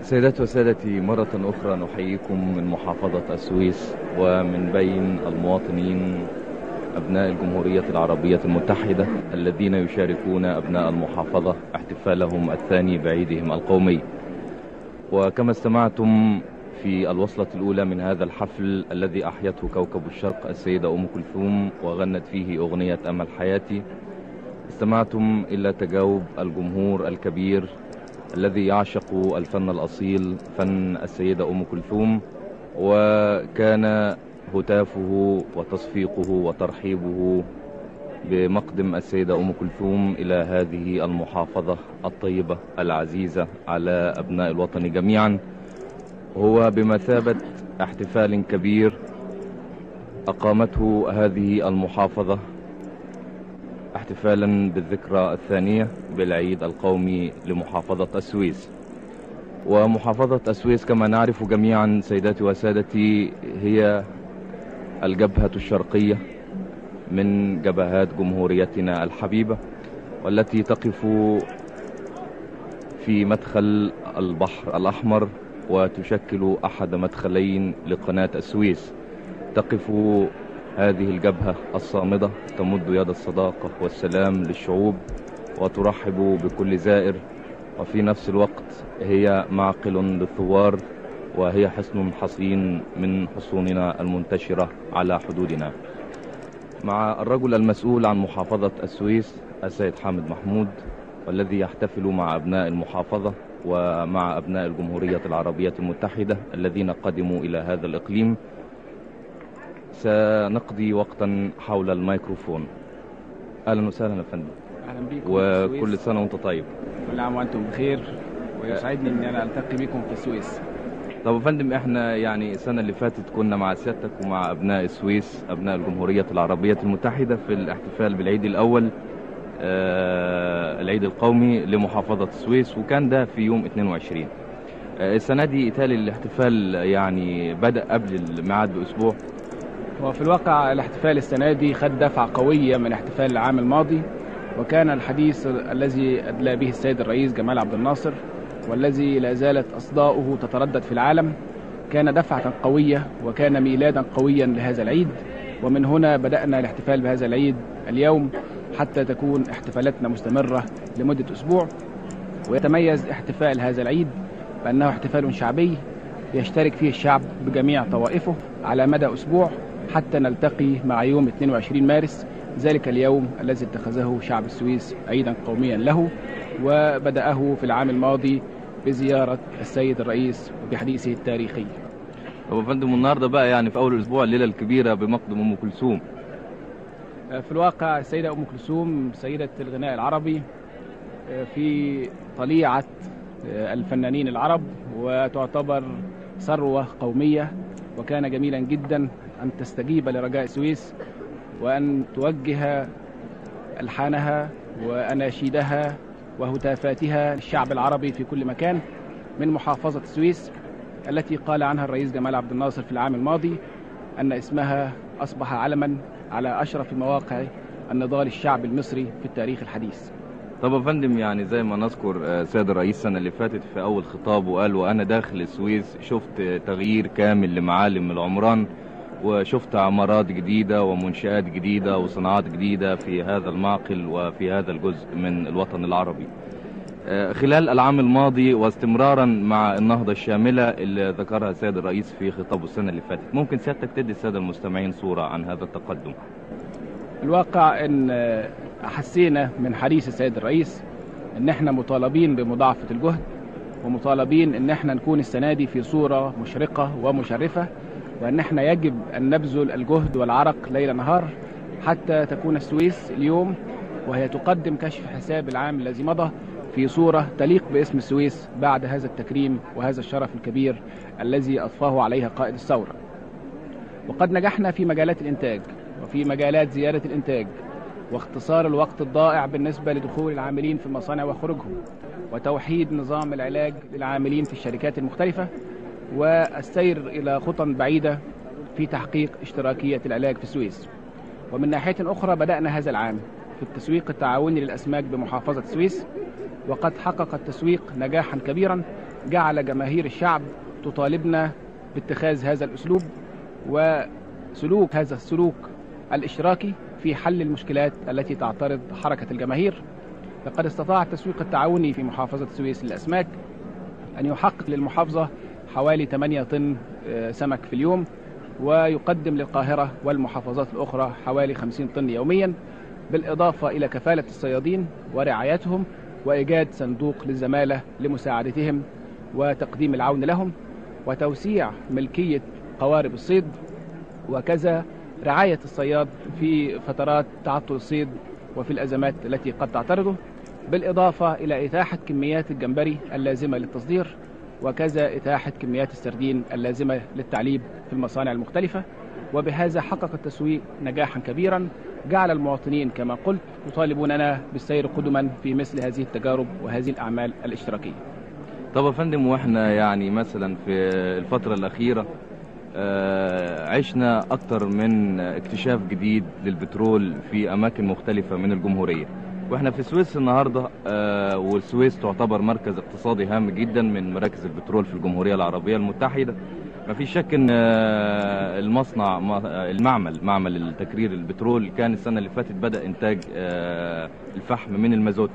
سيداتي وسادتي مرة أخرى نحييكم من محافظة السويس ومن بين المواطنين أبناء الجمهورية العربية المتحدة الذين يشاركون أبناء المحافظة احتفالهم الثاني بعيدهم القومي وكما استمعتم في الوصلة الأولى من هذا الحفل الذي أحيته كوكب الشرق السيدة أم كلثوم وغنت فيه أغنية أمل حياتي استمعتم إلى تجاوب الجمهور الكبير الذي يعشق الفن الأصيل فن السيدة أم كلثوم وكان هتافه وتصفيقه وترحيبه بمقدم السيدة أم كلثوم إلى هذه المحافظة الطيبة العزيزة على أبناء الوطن جميعا هو بمثابة احتفال كبير أقامته هذه المحافظة احتفالا بالذكرى الثانية بالعيد القومي لمحافظة السويس ومحافظة السويس كما نعرف جميعا سيداتي وسادتي هي الجبهة الشرقية من جبهات جمهوريتنا الحبيبة والتي تقف في مدخل البحر الأحمر وتشكل أحد مدخلين لقناة السويس تقف هذه الجبهة الصامدة تمد يد الصداقة والسلام للشعوب وترحب بكل زائر وفي نفس الوقت هي معقل للثوار وهي حصن حصين من حصوننا المنتشرة على حدودنا مع الرجل المسؤول عن محافظة السويس السيد حامد محمود والذي يحتفل مع أبناء المحافظة ومع أبناء الجمهورية العربية المتحدة الذين قدموا إلى هذا الإقليم سنقضي وقتا حول الميكروفون أهلا وسهلا يا فندم اهلا بيكم وكل سنة وانت طيب كل عام وانتم بخير ويسعدني ان انا التقي بكم في السويس طب يا فندم احنا يعني السنة اللي فاتت كنا مع سيادتك ومع أبناء السويس أبناء الجمهورية العربية المتحدة في الاحتفال بالعيد الأول آه العيد القومي لمحافظة السويس وكان ده في يوم 22 آه السنة دي إيتالي الاحتفال يعني بدأ قبل الميعاد بأسبوع وفي الواقع الاحتفال السنة دي خد دفعة قوية من احتفال العام الماضي وكان الحديث الذي أدلى به السيد الرئيس جمال عبد الناصر والذي لا زالت أصداؤه تتردد في العالم كان دفعة قوية وكان ميلادا قويا لهذا العيد ومن هنا بدأنا الاحتفال بهذا العيد اليوم حتى تكون احتفالاتنا مستمرة لمدة أسبوع ويتميز احتفال هذا العيد بأنه احتفال شعبي يشترك فيه الشعب بجميع طوائفه على مدى أسبوع حتى نلتقي مع يوم 22 مارس ذلك اليوم الذي اتخذه شعب السويس عيدا قوميا له وبدأه في العام الماضي بزيارة السيد الرئيس وبحديثه التاريخي طب يا فندم النهارده بقى يعني في أول الأسبوع الليلة الكبيرة بمقدم أم كلثوم في الواقع السيدة أم كلثوم سيدة الغناء العربي في طليعة الفنانين العرب وتعتبر ثروة قومية وكان جميلا جدا أن تستجيب لرجاء السويس وأن توجه ألحانها وأناشيدها وهتافاتها للشعب العربي في كل مكان من محافظة السويس التي قال عنها الرئيس جمال عبد الناصر في العام الماضي أن اسمها أصبح علما على أشرف مواقع النضال الشعب المصري في التاريخ الحديث طب يا فندم يعني زي ما نذكر آه، سيد الرئيس السنة اللي فاتت في أول خطاب وقال وأنا داخل السويس شفت تغيير كامل لمعالم العمران وشفت عمارات جديدة ومنشآت جديدة وصناعات جديدة في هذا المعقل وفي هذا الجزء من الوطن العربي آه، خلال العام الماضي واستمرارا مع النهضة الشاملة اللي ذكرها السيد الرئيس في خطابه السنة اللي فاتت ممكن سيادتك تدي السادة المستمعين صورة عن هذا التقدم الواقع ان حسينا من حديث السيد الرئيس ان احنا مطالبين بمضاعفة الجهد ومطالبين ان احنا نكون السنة دي في صورة مشرقة ومشرفة وان احنا يجب ان نبذل الجهد والعرق ليل نهار حتى تكون السويس اليوم وهي تقدم كشف حساب العام الذي مضى في صورة تليق باسم السويس بعد هذا التكريم وهذا الشرف الكبير الذي أضفاه عليها قائد الثورة وقد نجحنا في مجالات الإنتاج وفي مجالات زيادة الإنتاج واختصار الوقت الضائع بالنسبة لدخول العاملين في المصانع وخروجهم وتوحيد نظام العلاج للعاملين في الشركات المختلفة والسير إلى خطى بعيدة في تحقيق اشتراكية العلاج في السويس ومن ناحية أخرى بدأنا هذا العام في التسويق التعاوني للأسماك بمحافظة السويس وقد حقق التسويق نجاحا كبيرا جعل جماهير الشعب تطالبنا باتخاذ هذا الأسلوب وسلوك هذا السلوك الاشتراكي في حل المشكلات التي تعترض حركة الجماهير لقد استطاع التسويق التعاوني في محافظة السويس للأسماك أن يحقق للمحافظة حوالي 8 طن سمك في اليوم ويقدم للقاهرة والمحافظات الأخرى حوالي 50 طن يوميا بالإضافة إلى كفالة الصيادين ورعايتهم وإيجاد صندوق للزمالة لمساعدتهم وتقديم العون لهم وتوسيع ملكية قوارب الصيد وكذا رعاية الصياد في فترات تعطل الصيد وفي الأزمات التي قد تعترضه بالإضافة إلى إتاحة كميات الجمبري اللازمة للتصدير وكذا إتاحة كميات السردين اللازمة للتعليب في المصانع المختلفة وبهذا حقق التسويق نجاحا كبيرا جعل المواطنين كما قلت يطالبوننا بالسير قدما في مثل هذه التجارب وهذه الأعمال الاشتراكية طب يا فندم واحنا يعني مثلا في الفترة الأخيرة آه، عشنا أكتر من اكتشاف جديد للبترول في أماكن مختلفة من الجمهورية واحنا في السويس النهارده آه، والسويس تعتبر مركز اقتصادي هام جدا من مراكز البترول في الجمهورية العربية المتحدة ما في شك ان آه، المصنع ما- المعمل معمل التكرير البترول كان السنة اللي فاتت بدأ إنتاج آه، الفحم من المازوت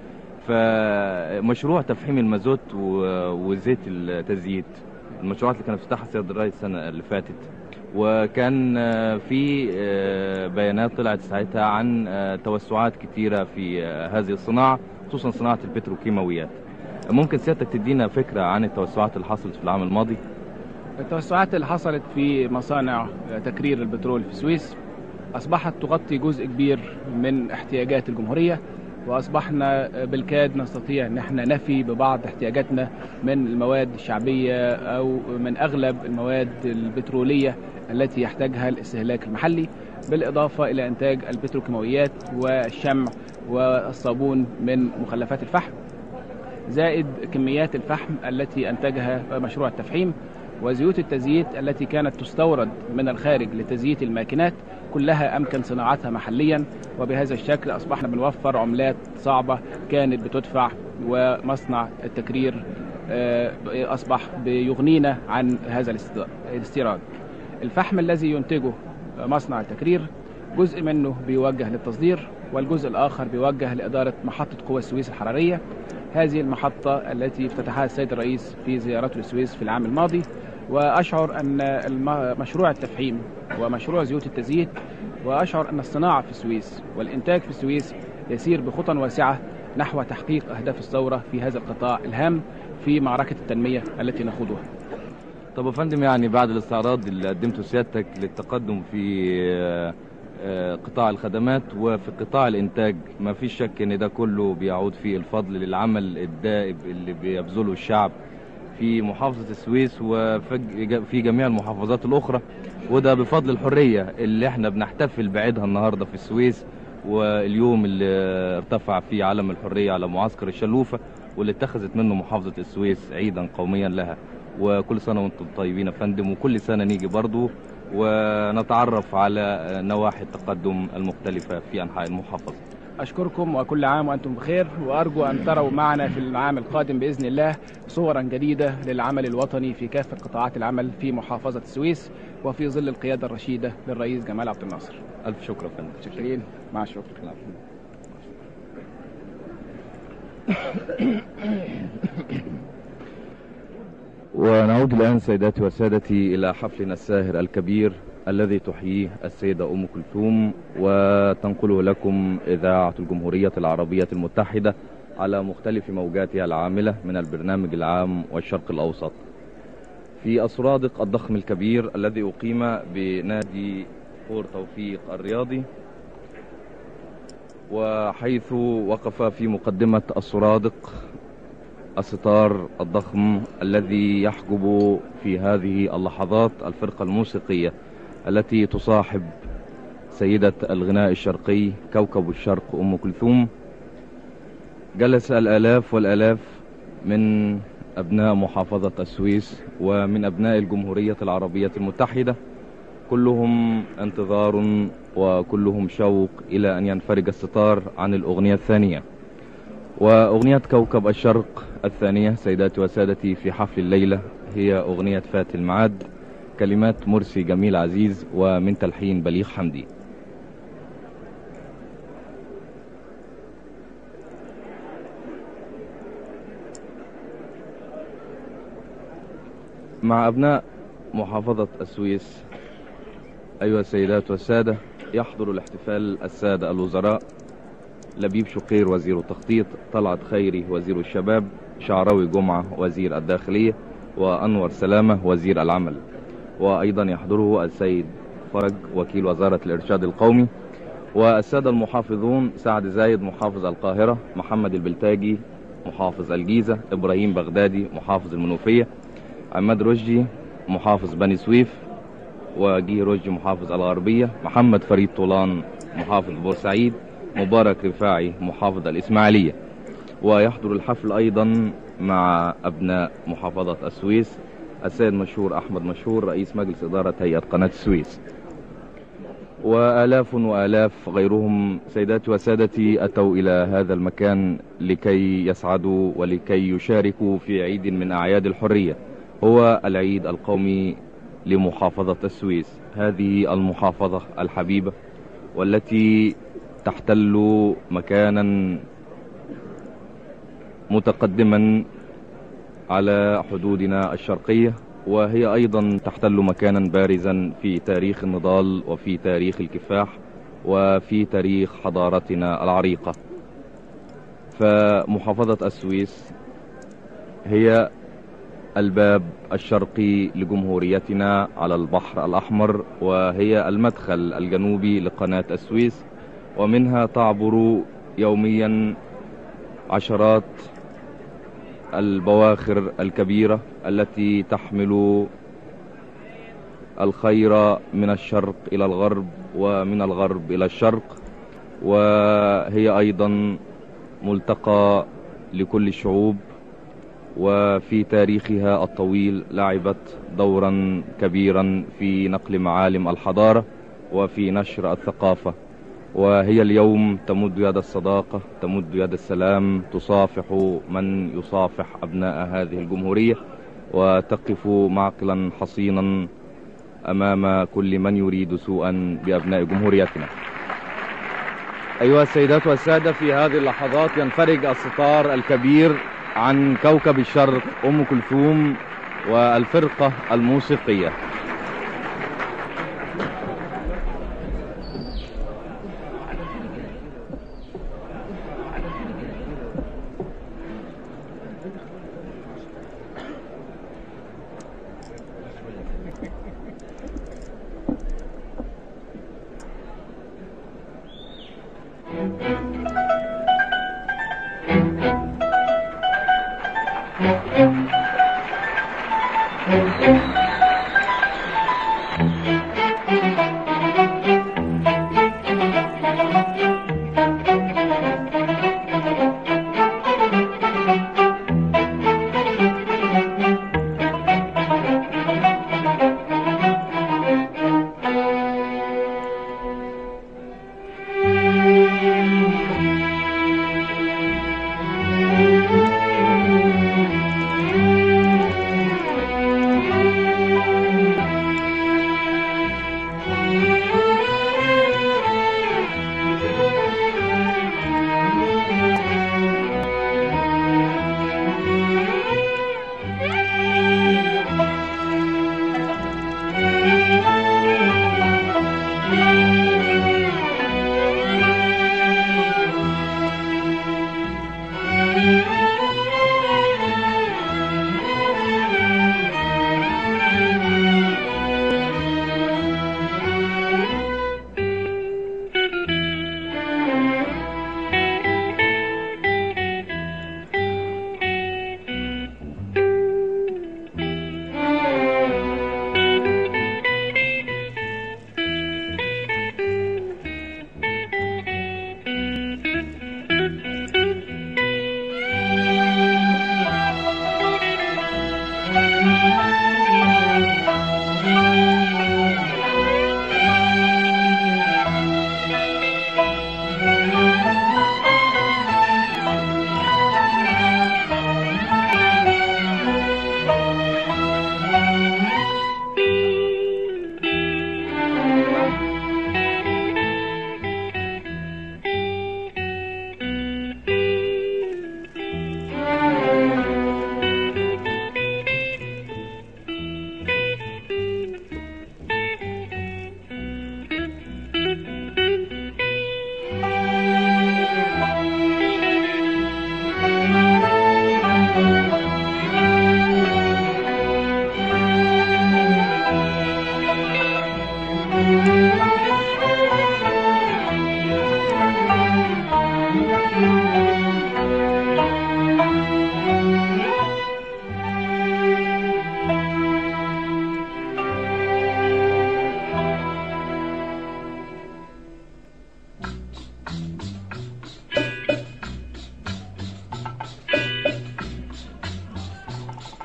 فمشروع تفحيم المازوت و- وزيت التزييت المشروعات اللي كان افتتحها السيد الرئيس السنة اللي فاتت وكان آه، في آه، بيانات طلعت ساعتها عن آه، توسعات كتيرة في آه، هذه الصناعة خصوصا صناعة البتروكيماويات ممكن سيادتك تدينا فكرة عن التوسعات اللي حصلت في العام الماضي التوسعات اللي حصلت في مصانع تكرير البترول في السويس أصبحت تغطي جزء كبير من احتياجات الجمهورية وأصبحنا بالكاد نستطيع أن احنا نفي ببعض احتياجاتنا من المواد الشعبية أو من أغلب المواد البترولية التي يحتاجها الاستهلاك المحلي بالإضافة إلى إنتاج البتروكيماويات والشمع والصابون من مخلفات الفحم زائد كميات الفحم التي أنتجها مشروع التفحيم وزيوت التزييت التي كانت تستورد من الخارج لتزييت الماكينات كلها أمكن صناعتها محليا وبهذا الشكل أصبحنا بنوفر عملات صعبة كانت بتدفع ومصنع التكرير آه، أصبح بيغنينا عن هذا الاست- الاستيراد الفحم الذي ينتجه مصنع التكرير جزء منه بيوجه للتصدير والجزء الآخر بيوجه لإدارة محطة قوى السويس الحرارية هذه المحطة التي افتتحها السيد الرئيس في زيارته للسويس في العام الماضي وأشعر أن الم- مشروع التفحيم ومشروع زيوت التزييت وأشعر أن الصناعة في السويس والإنتاج في السويس يسير بخطى واسعة نحو تحقيق أهداف الثورة في هذا القطاع الهام في معركة التنمية التي نخوضها طب يا فندم يعني بعد الاستعراض اللي قدمته سيادتك للتقدم في آه، آه، قطاع الخدمات وفي قطاع الانتاج ما فيش شك ان ده كله بيعود فيه الفضل للعمل الدائب اللي بيبذله الشعب في محافظة السويس وفي في جميع المحافظات الأخرى وده بفضل الحرية اللي احنا بنحتفل بعيدها النهاردة في السويس واليوم اللي ارتفع فيه علم الحرية على معسكر الشلوفة واللي اتخذت منه محافظة السويس عيدا قوميا لها وكل سنة وانتم طيبين يا فندم وكل سنة نيجي برضو ونتعرف على نواحي التقدم المختلفة في أنحاء المحافظة أشكركم وكل عام وأنتم بخير وأرجو أن تروا معنا في العام القادم بإذن الله صورا جديدة للعمل الوطني في كافة قطاعات العمل في محافظة السويس وفي ظل القيادة الرشيدة للرئيس جمال عبد الناصر ألف شكر يا فندم شكرين مع الشكر ونعود الآن سيداتي وسادتي إلى حفلنا الساهر الكبير الذي تحييه السيدة أم كلثوم وتنقله لكم إذاعة الجمهورية العربية المتحدة على مختلف موجاتها العاملة من البرنامج العام والشرق الأوسط في السرادق الضخم الكبير الذي أقيم بنادي فور توفيق الرياضي وحيث وقف في مقدمة السرادق الستار الضخم الذي يحجب في هذه اللحظات الفرقة الموسيقية التي تصاحب سيدة الغناء الشرقي كوكب الشرق أم كلثوم جلس الآلاف والآلاف من أبناء محافظة السويس ومن أبناء الجمهورية العربية المتحدة كلهم انتظار وكلهم شوق إلى أن ينفرج الستار عن الأغنية الثانية وأغنية كوكب الشرق الثانية سيداتي وسادتي في حفل الليلة هي أغنية فات المعاد كلمات مرسي جميل عزيز ومن تلحين بليغ حمدي مع أبناء محافظة السويس أيها السيدات والسادة يحضر الاحتفال السادة الوزراء لبيب شقير وزير التخطيط طلعت خيري وزير الشباب شعراوي جمعة وزير الداخلية وأنور سلامة وزير العمل وأيضا يحضره السيد فرج وكيل وزارة الإرشاد القومي والسادة المحافظون سعد زايد محافظ القاهرة محمد البلتاجي محافظ الجيزة إبراهيم بغدادي محافظ المنوفية عماد رشدي محافظ بني سويف وجيه رشدي محافظ الغربية محمد فريد طولان محافظ بورسعيد مبارك رفاعي محافظ الإسماعيلية ويحضر الحفل أيضا مع أبناء محافظة السويس السيد مشهور أحمد مشهور رئيس مجلس إدارة هيئة قناة السويس وآلاف وآلاف غيرهم سيداتي وسادتي أتوا إلى هذا المكان لكي يسعدوا ولكي يشاركوا في عيد من أعياد الحرية هو العيد القومي لمحافظة السويس هذه المحافظة الحبيبة والتي تحتل مكانا متقدما على حدودنا الشرقية وهي أيضا تحتل مكانا بارزا في تاريخ النضال وفي تاريخ الكفاح وفي تاريخ حضارتنا العريقة فمحافظة السويس هي الباب الشرقي لجمهوريتنا على البحر الأحمر وهي المدخل الجنوبي لقناة السويس ومنها تعبر يوميا عشرات البواخر الكبيرة التي تحمل الخير من الشرق إلى الغرب ومن الغرب إلى الشرق وهي أيضا ملتقى لكل الشعوب وفي تاريخها الطويل لعبت دورا كبيرا في نقل معالم الحضارة وفي نشر الثقافة وهي اليوم تمد يد الصداقة تمد يد السلام تصافح من يصافح أبناء هذه الجمهورية وتقف معقلا حصينا أمام كل من يريد سوءا بأبناء جمهوريتنا أيها السيدات والسادة في هذه اللحظات ينفرج الستار الكبير عن كوكب الشرق أم كلثوم والفرقة الموسيقية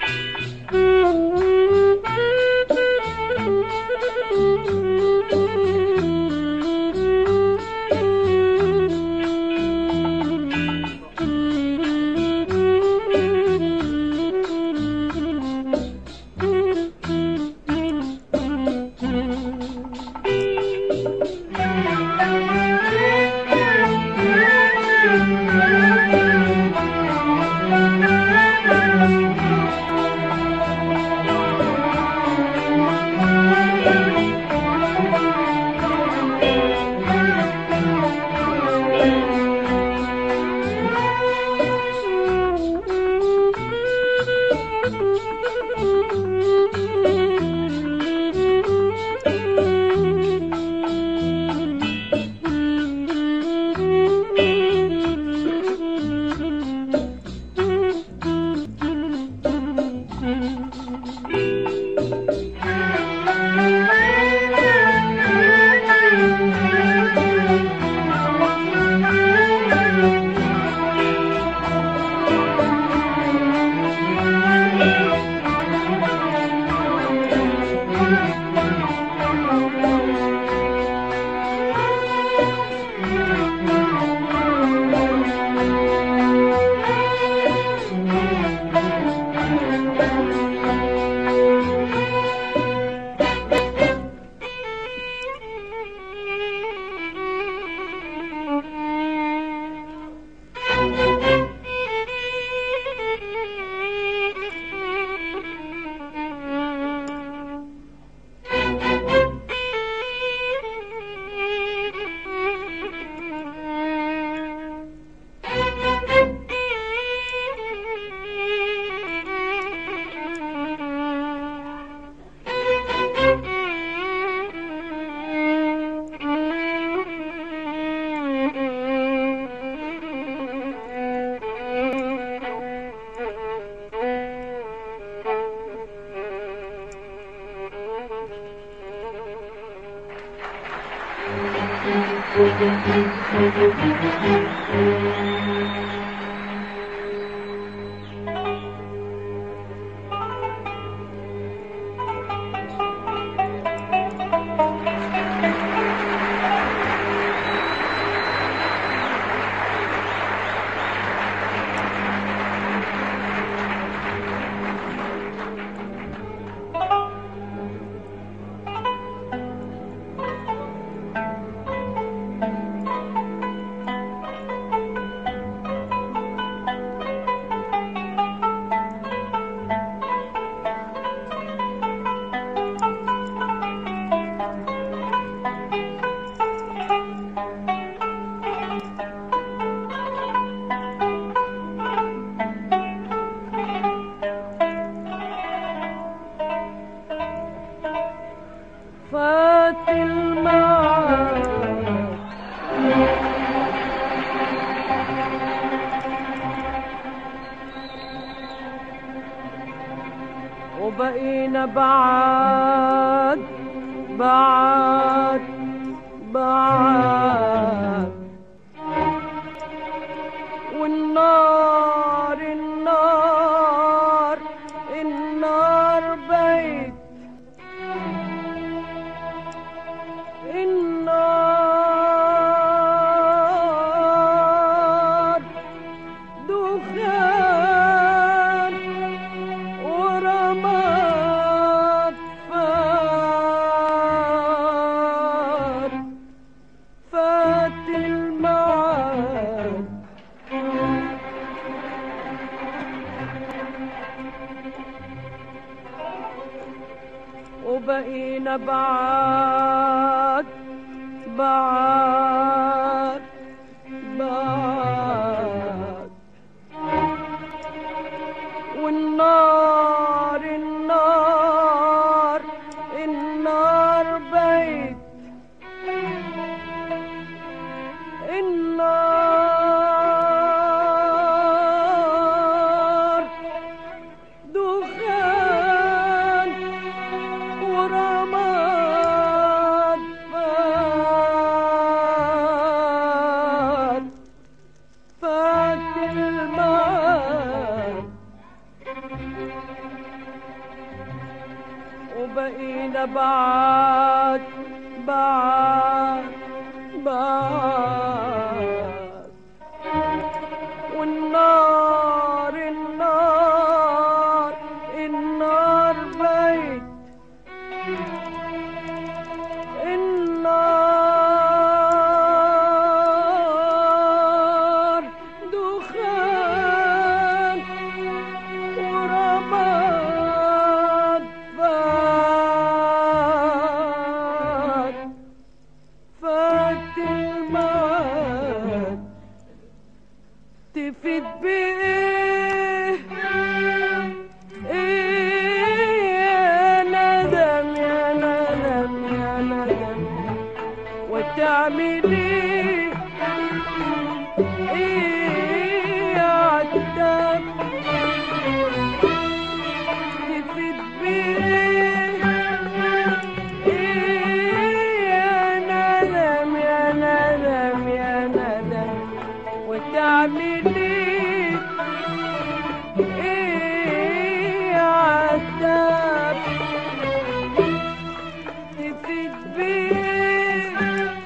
فات المعاد وبقينا بعاد بعاد بعاد والنار النار النار بيت النار دخان ورماد فات فات المعاد وبقينا بعاد بعاد بعاد والنار النار النار بيت النار دخان ورماد فات فات المعاد وبقينا بعاد بعاد بعاد والنار النار النار بيت النار دخان ورماد فات فات الموت تفيد بإيه إيه يا ندم يا ندم يا ندم وتعملي إيه يا عتاب تفيد بإيه إيه يا ندم يا ندم يا ندم وتعملي ايه يا عتاب تفيد بيه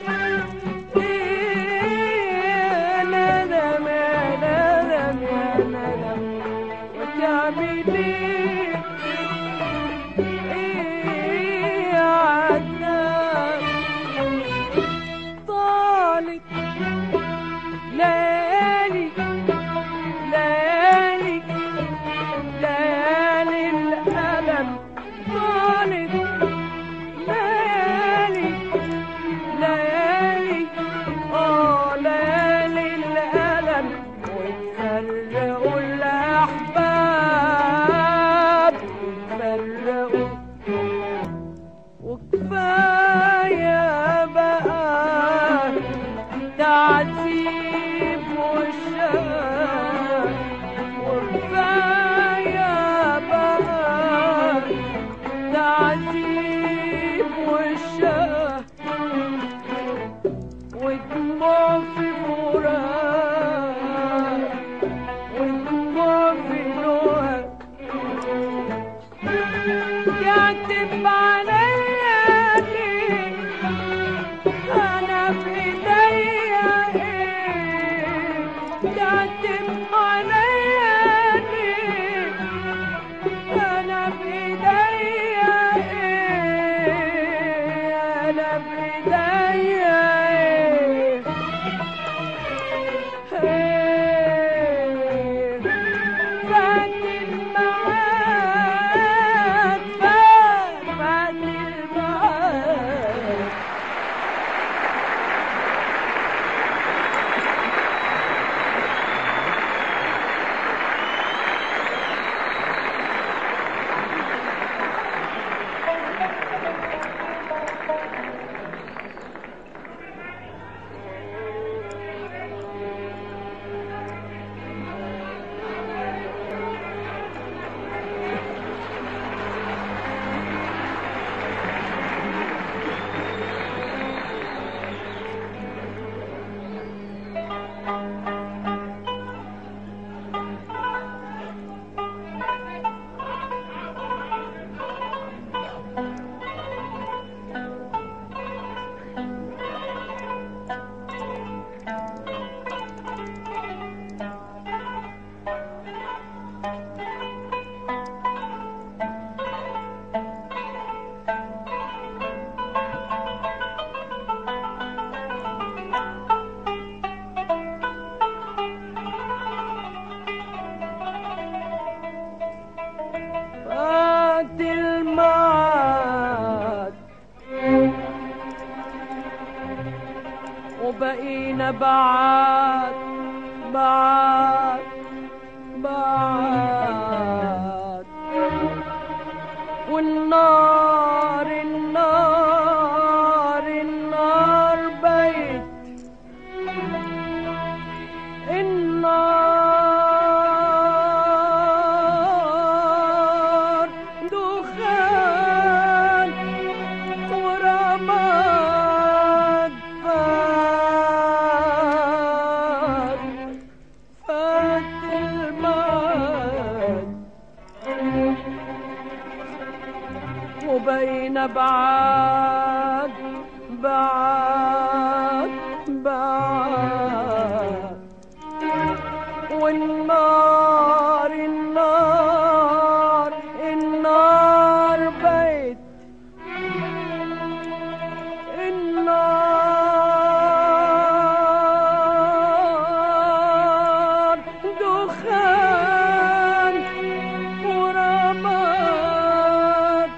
ايه يا ندم يا ندم يا ندم وتعملي ايه يا عتاب طالت ليالي ليالي ليالي الألم طالت ليالي ليالي اه ليالي الألم وتفرقوا الأحباب وتفرقوا وكفاية بقى تعذيب والشام وكفاية بقى تعذيب والشام ودموع في فراق ودموع في لوهك يعتب عليا ليه انا في ايديا ايه يعتب عليا ليه انا في ايديا ايه انا في ايديا ايه ايه فات الميعاد فات فات الميعاد فات الميعاد وبقينا بعاد بعاد بعاد والنار النار النار بيت النار دخان ورماد فات وبقينا بعاد بعاد بعاد والنار النار النار بيت النار دخان ورماد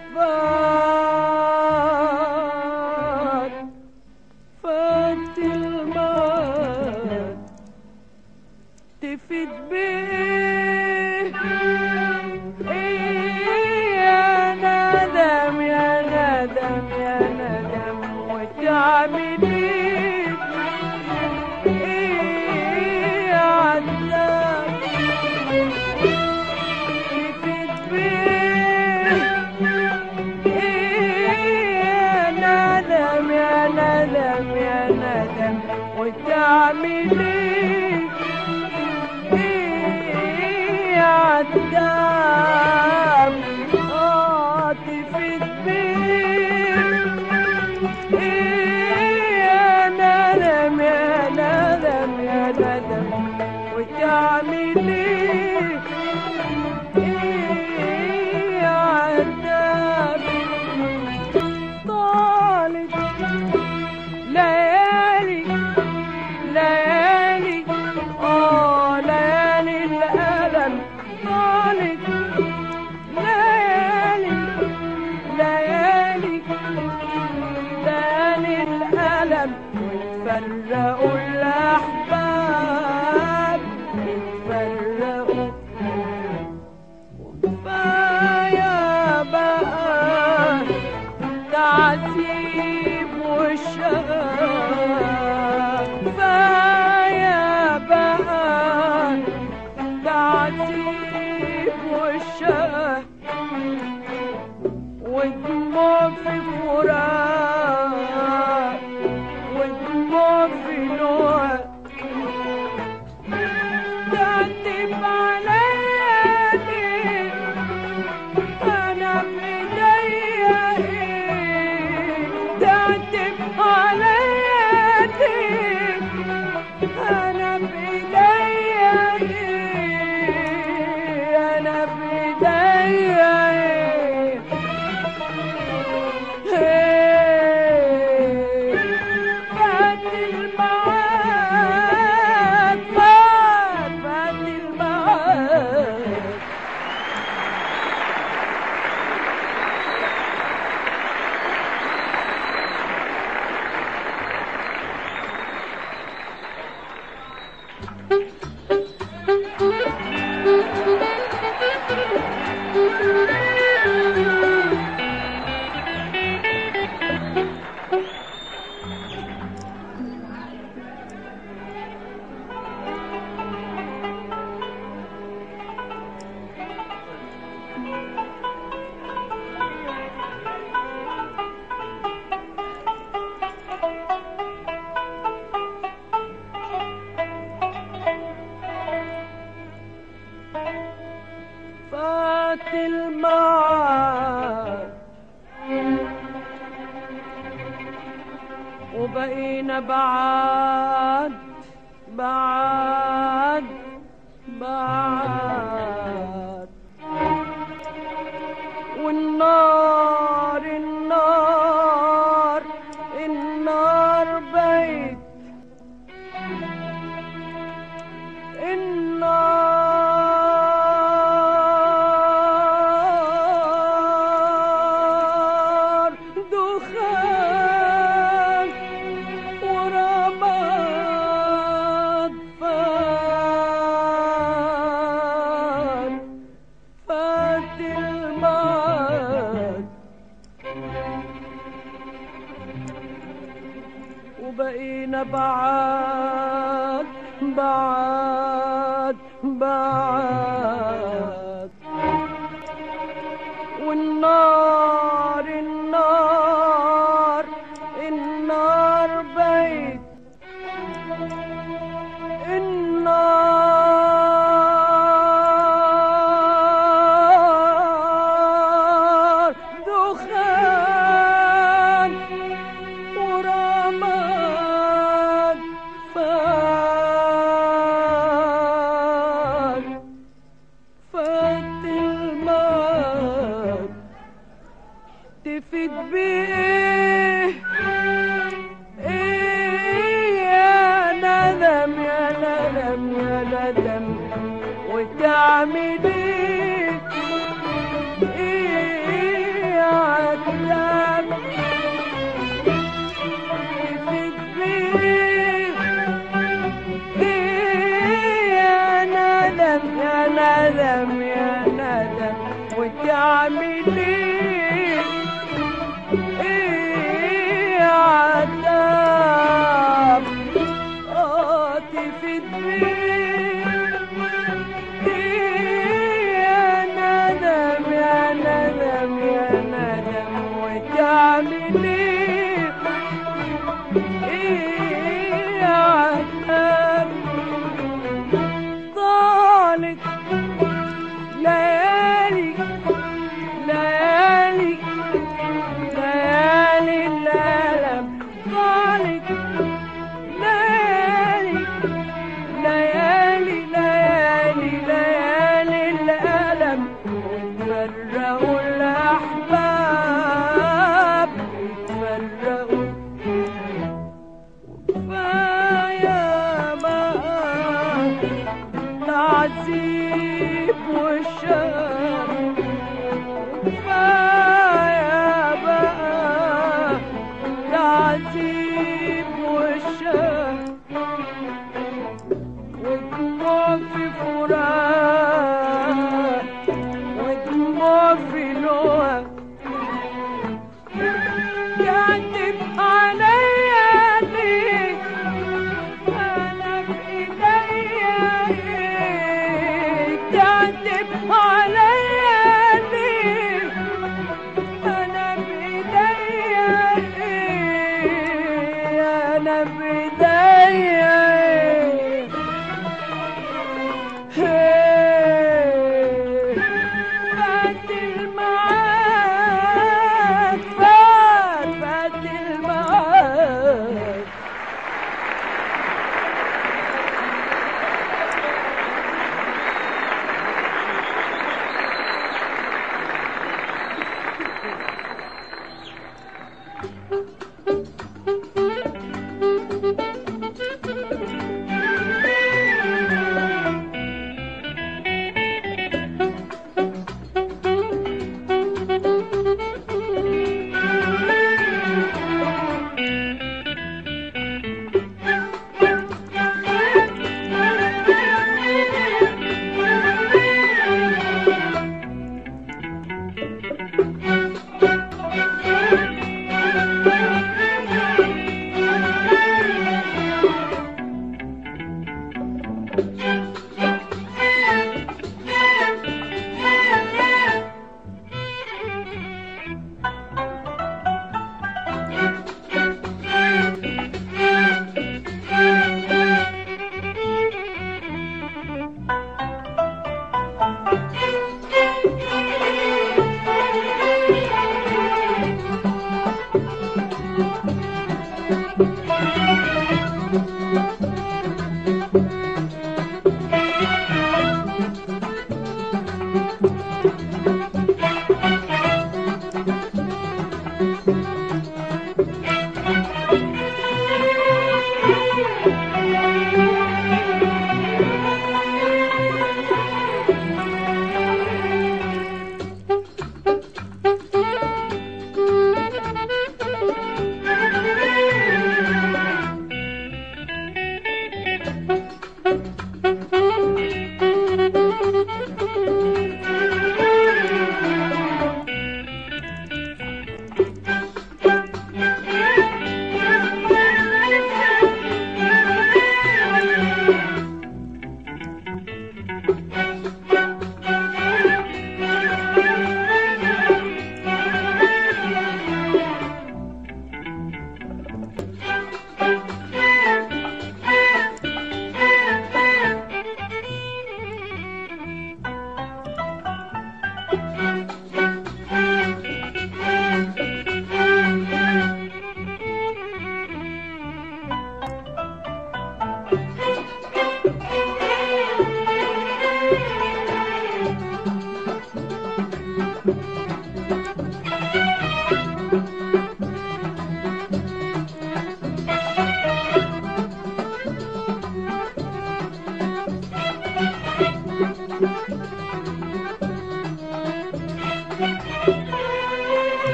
فات فات الماد تفيد بيه إيه يا ندم يا ندم يا ندم وتعمل ايه ايه يا عذاب تفيد بيه ايه يا ندم يا ندم يا ندم وتعمل ايه ايه يا عذاب اه تفيد بيه ايه يا ندم يا ندم يا ندم وتعمل ايه ايه يا عذاب طالت ليالي ليالي اه ليالي الألم طالت ليالي ليالي ليالي الألم وتفرقوا الأحباب وتفرقوا كفاية بقى تعذيب والشغاب كفاية بقى تعذيب والشغاب ودموع في فراق ودموع في نوع تعتب عليا ليه انا بايديا ايه تعتب عليا ليه انا بايديا ايه انا بايديا ايه ايه فات الميعاد فات فات الميعاد فات الميعاد وبقينا بعاد بعاد بعاد والنار النار النار بيت النار دخان ورماد فات فات المعاد وبقينا بعاد بعاد بعاد والنار النار النار بيت النار دخان وتعمل ايه ايه عذاب عاطفة بيه ايه يا ندم يا ندم يا ندم وتعمل ايه ايه عذاب طالت ليالي ليالي ليالي الألم طالت ليالي ليالي ليالي ليالي الألم فرقوا الأحباب فرقوا كفاية بقى تعذيب والشر كفاية بقى تعذيب والشر ودموع في فراق ودموع في لوع كاتب عليا ليه انا بايديا ايه كاتب عليا ليه انا بايديا ايه انا بايديا ايه فات المعاد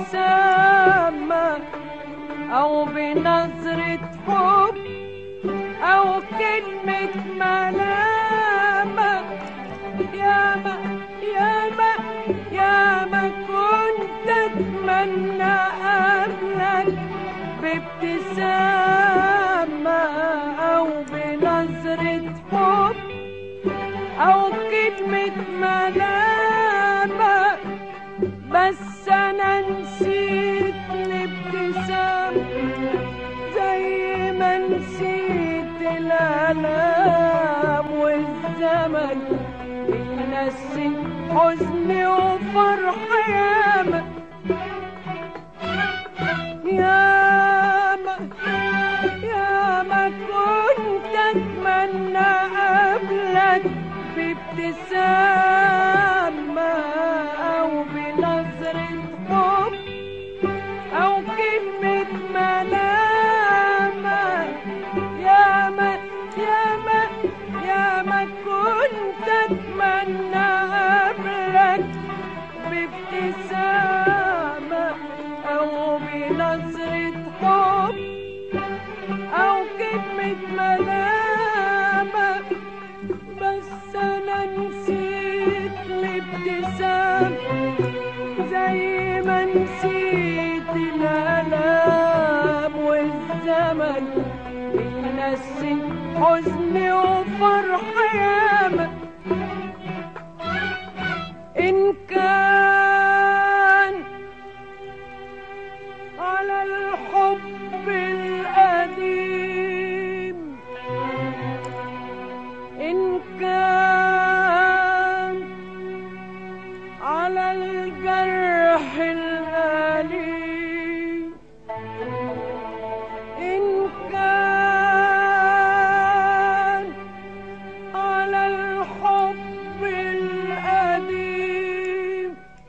بابتسامة أو بنظرة حب أو كلمة ملامة ياما ياما ياما كنت أتمنى قبلك بابتسامة أو بنظرة حب أو كلمة ملامة بس أنا نسيت الابتسام زي ما نسيت الآلام والزمن بينسي حزني وفرحي ياما ياما ياما كنت أتمنى قبلك بابتسامة أو بنظرة حب أو كلمة ملامة ياما ياما ياما كنت أتمنى قبلك بابتسامة أو بنظرة حب أو كلمة ملامة بس أنا نسيت الابتسام زي ما نسيت الآلام والزمن بينسي حزني وفرحي ياما إن كان على الحب القديم إن كان على الجرح الأليم إن كان على الحب القديم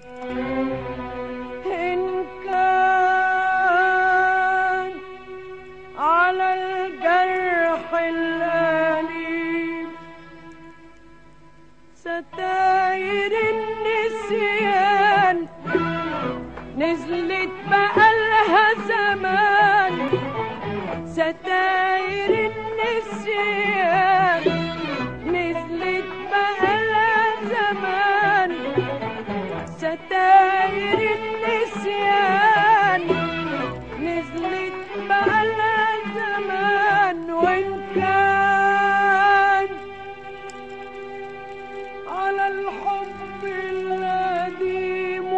إن كان على الجرح الأليم ستاير النسيان نزلت بقالها زمان ستاير النسيان نزلت بقالها زمان ستاير النسيان نزلت بقالها زمان وإن كان على الحب القديم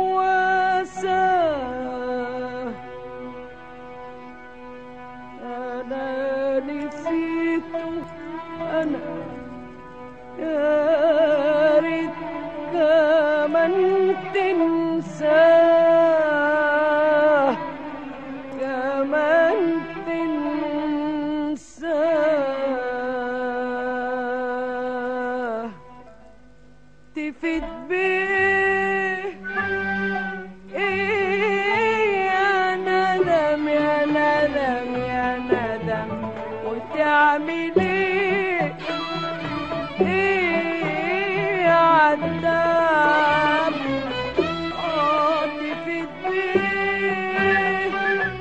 واساه أنا نسيته أنا يا ريت كمان تنساه كمان تنساه تفيد بيه إيه يا ندم يا ندم يا ندم وتعمل ايه ايه يا عذاب اه تفيد بيه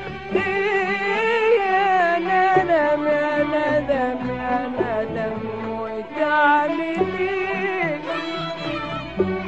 ايه يا ندم يا ندم يا ندم وتعمل ايه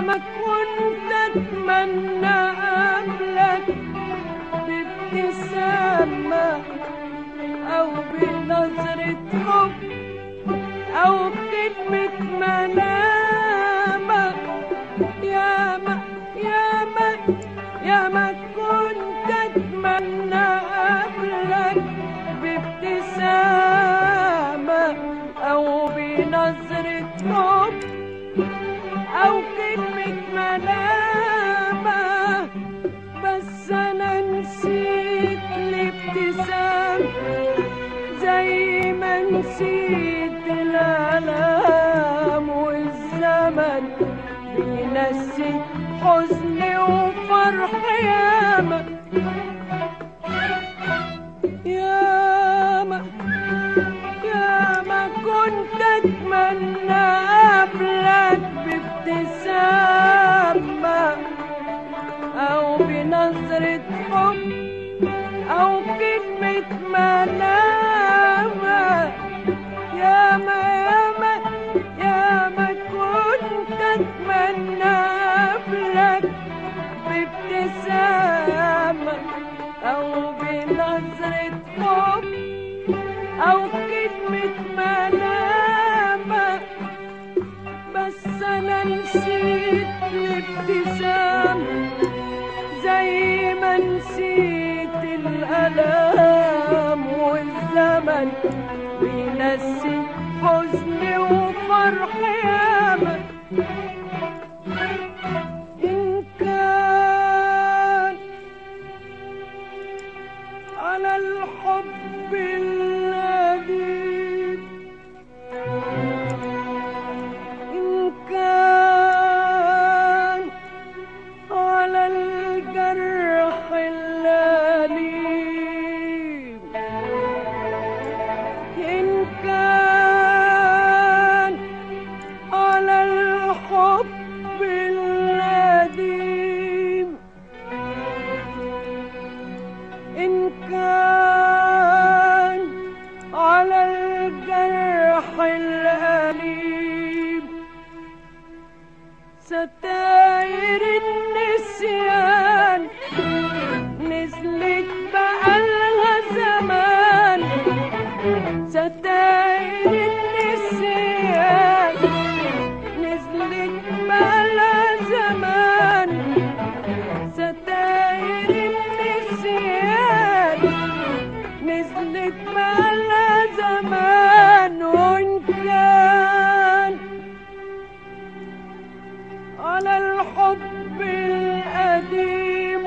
ما كنت اتمنى قبلك بابتسامة او بنظرة حب او بكلمة ملامة يا ما يا ما يا ما كنت اتمنى قبلك بابتسامة او بنظرة حب او كلمة ملامة بس انا نسيت الابتسام زي ما نسيت الالام والزمن بينسي حزني وفرح ياما ياما ياما كنت اتمنى قبلك بابتسامة او بنظرة حب او كلمة ملامة ياما ياما ياما كنت اتمنى قبلك بابتسامة او بنظرة حب او كلمة ملامة بس انا نسيت الابتسام زي ما نسيت الالام والزمن بينسي حزني وفرح ياما إن كان على الحب الذي إن كان على الجرح الأليم إن كان على الحب النديم إن كان على الجرح الأليم ستاير النسيان نزلت بقالها زمان ستاير النسيان نزلت بقالها زمان ستاير النسيان نزلت بقالها زمان وإن كان على الحب القديم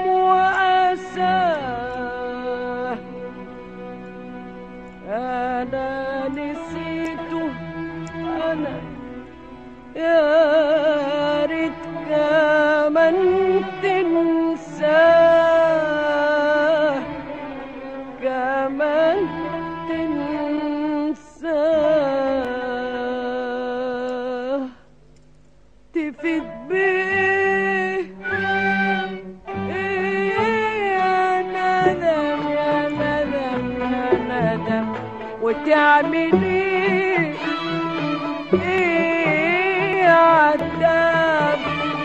وأساه أنا نسيته أنا يا ريت كمان تنساه كمان تنساه تفيد بيه إيه يا ندم يا ندم يا ندم وتعمل ايه ايه يا عتاب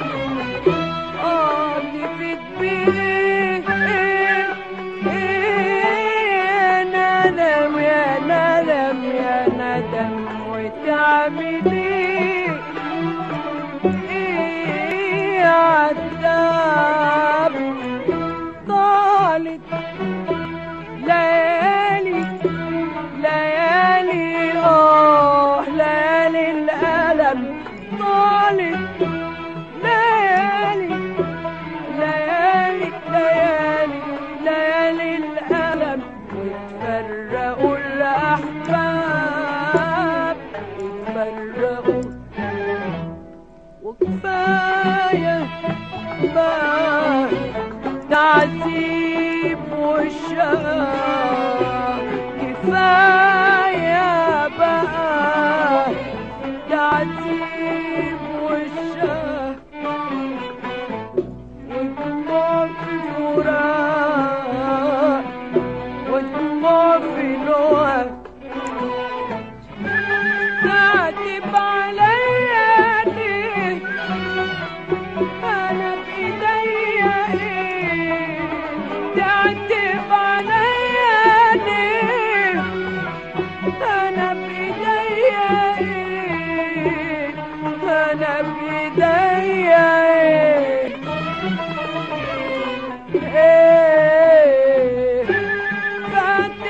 اه تفيد بيه ايه ايه يا ندم يا ندم يا ندم وتعمل ايه ايه يا عتاب طالت ليالي ليالي اه ليالي الألم طالت ليالي ليالي ليالي ليالي الألم وتفرقوا الأحباب وتفرقوا وكفاية بقى تعذيب والشقا كفاية بقى تعذيب والشقا ودموع في فراق ودموع في لوع تعتب عليا ليه ايديا ايه ايه فات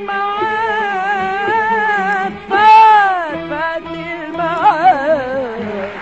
الميعاد فات فات الميعاد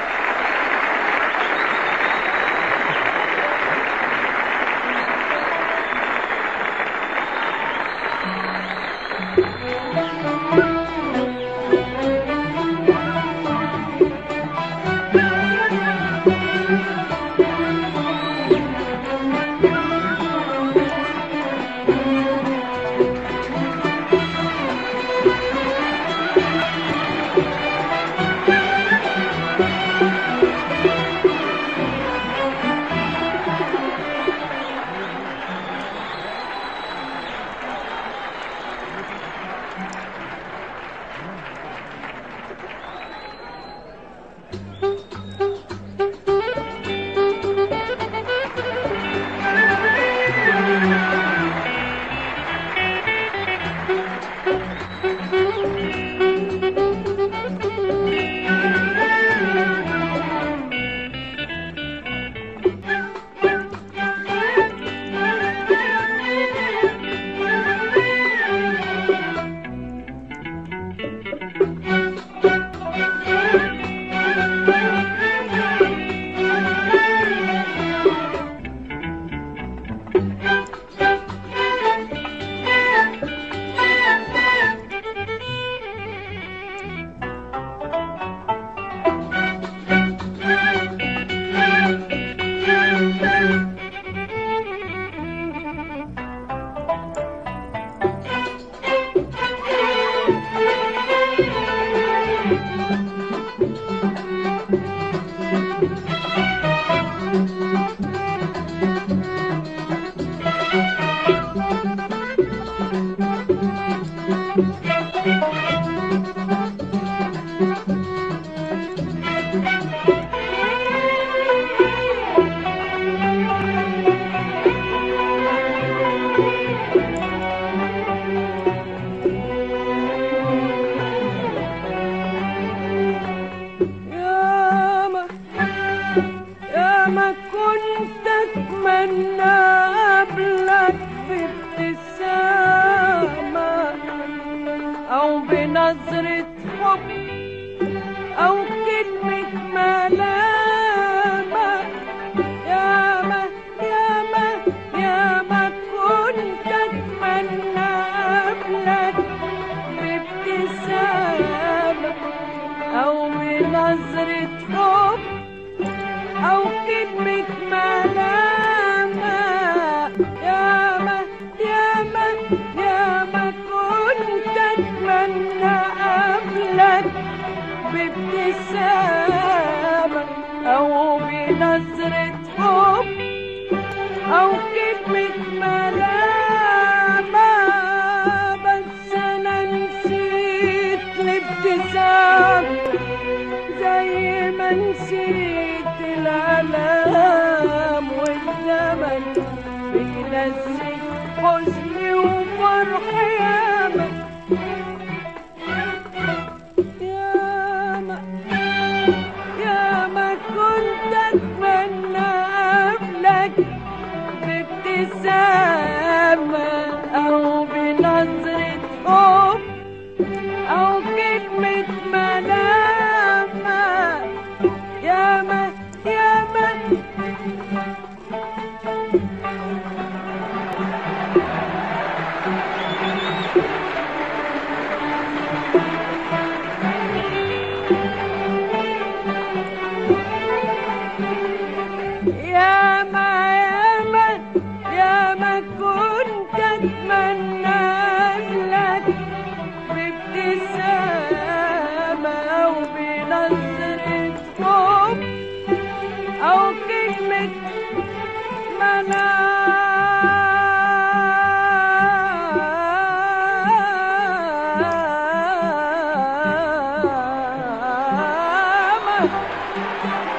ياما ياما كنت اتمنى قبلك بابتسامة او بنظرة حب او كلمة ملامة ياما ياما ياما كنت اتمنى قبلك بابتسامة أو بنظرة حب أو كلمة ملامة ياما ياما ياما كنت أتمنى قبلك بابتسامة أو بنظرة حب أو كلمة ملامة بس أنا نسيت الابتسامة زي ما نسيت الألام والزمن بينسي حزني وفرحي ياما ياما ياما كنت أتمنى قبلك بابتسامة أو بنظرة حب أو كلمة ملامة ياما ياما ياما ياما ياما كنت أتمنى لك بابتسامة أو بنظرة حب أو كلمة ملامة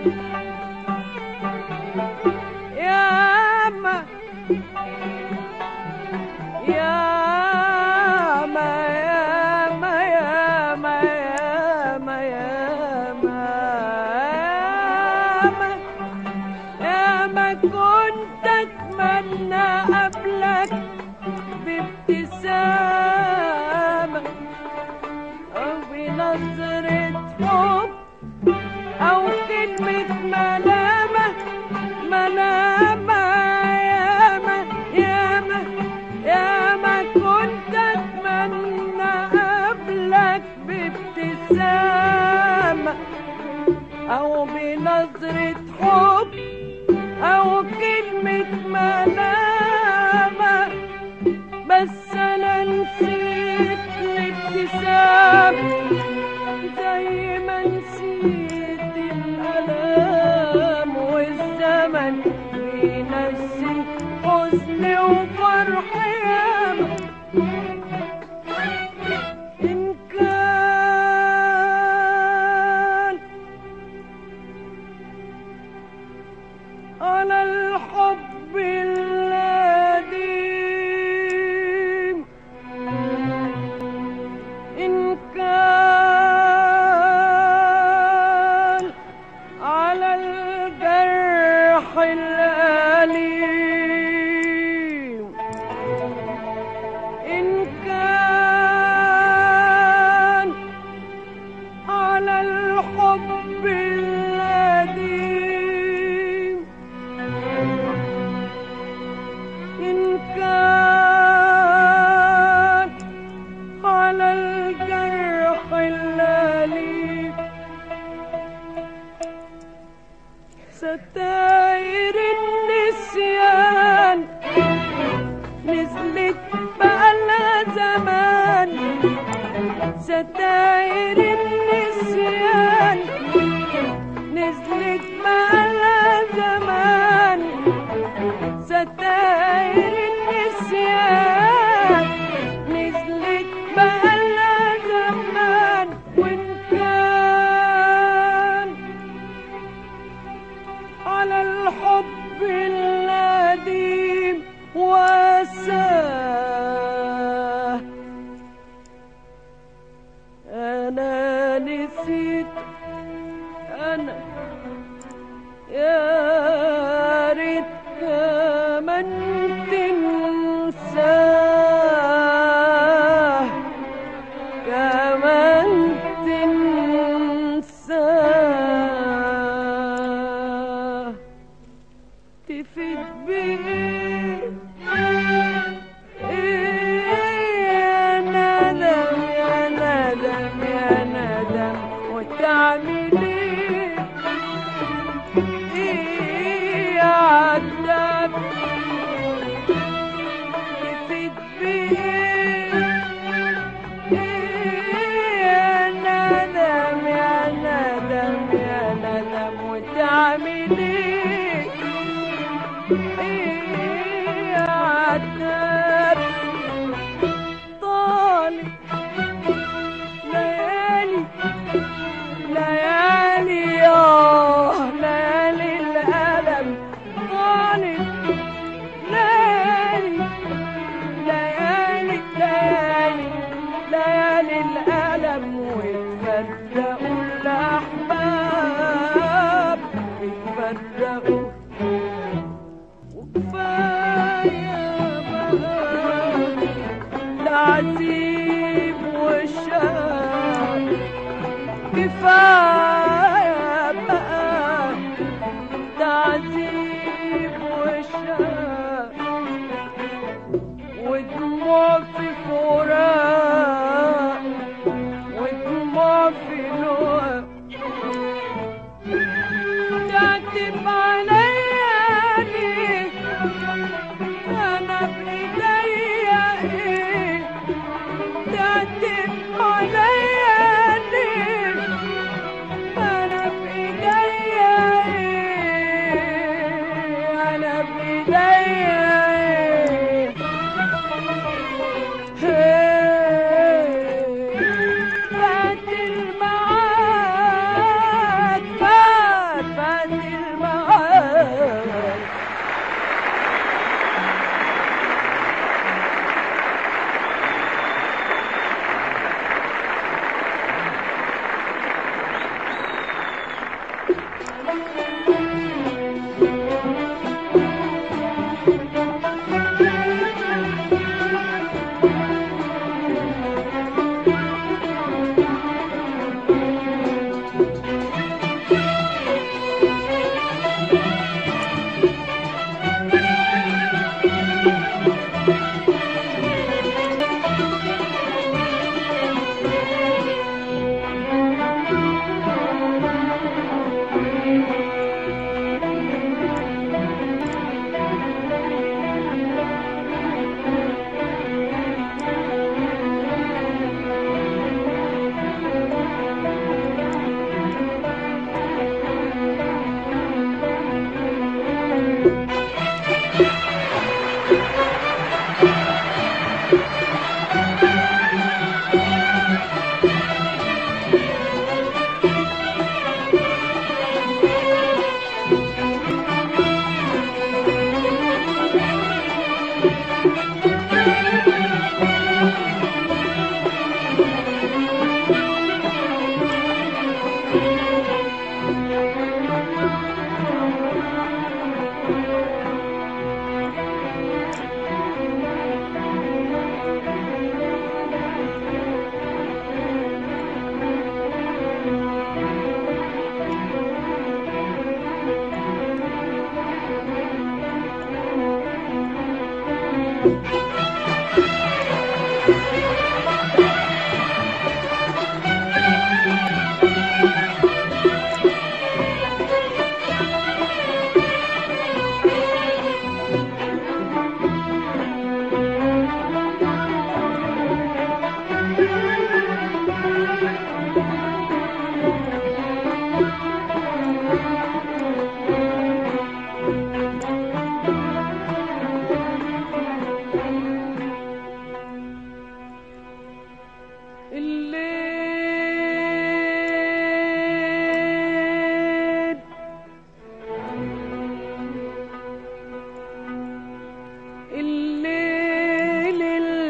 ياما ياما ياما ياما ياما ياما ياما ياما كنت اتمنى قبلك بابتسامة أو بنظرة حب أو كلمة ملامة ملامة ياما ياما ياما كنت أتمنى قبلك بابتسامة أو بنظرة حب أو كلمة ملامة بس أنا نسيت الابتسام زي ما نسيت الألام والزمن بينسي حزن وفرح ياما إن كان على الحب القديم إن كان على الجرح الأليم إن كان على الحب القديم إن كان على الجرح الأليم ستاير النسيان نزلت بقالها زمان ستاير النسيان نزلت بقالها زمان ستاير النسيان نزلت بقالها زمان وإن كان على الحب القديم واساه أنا نسيت أنا يا ريت كمان تنساه كمان تنساه تفيد بإيه إيه يا ندم يا ندم يا ندم وتعمل ايه ايه يا عذاب تفيد بإيه إيه يا ندم يا ندم يا ندم وتعمل ايه ايه يا عذاب طالب ليالي ليالي آه ليالي الألم طالب ليالي ليالي ليالي ليالي الألم ويتفرقوا الأحباب يتفرقوا وكفاية بقى العذيب والشام كفاية بقى تعذيب والشام ودموع في فراق ودموع في لوق تعتب علي الليل الليل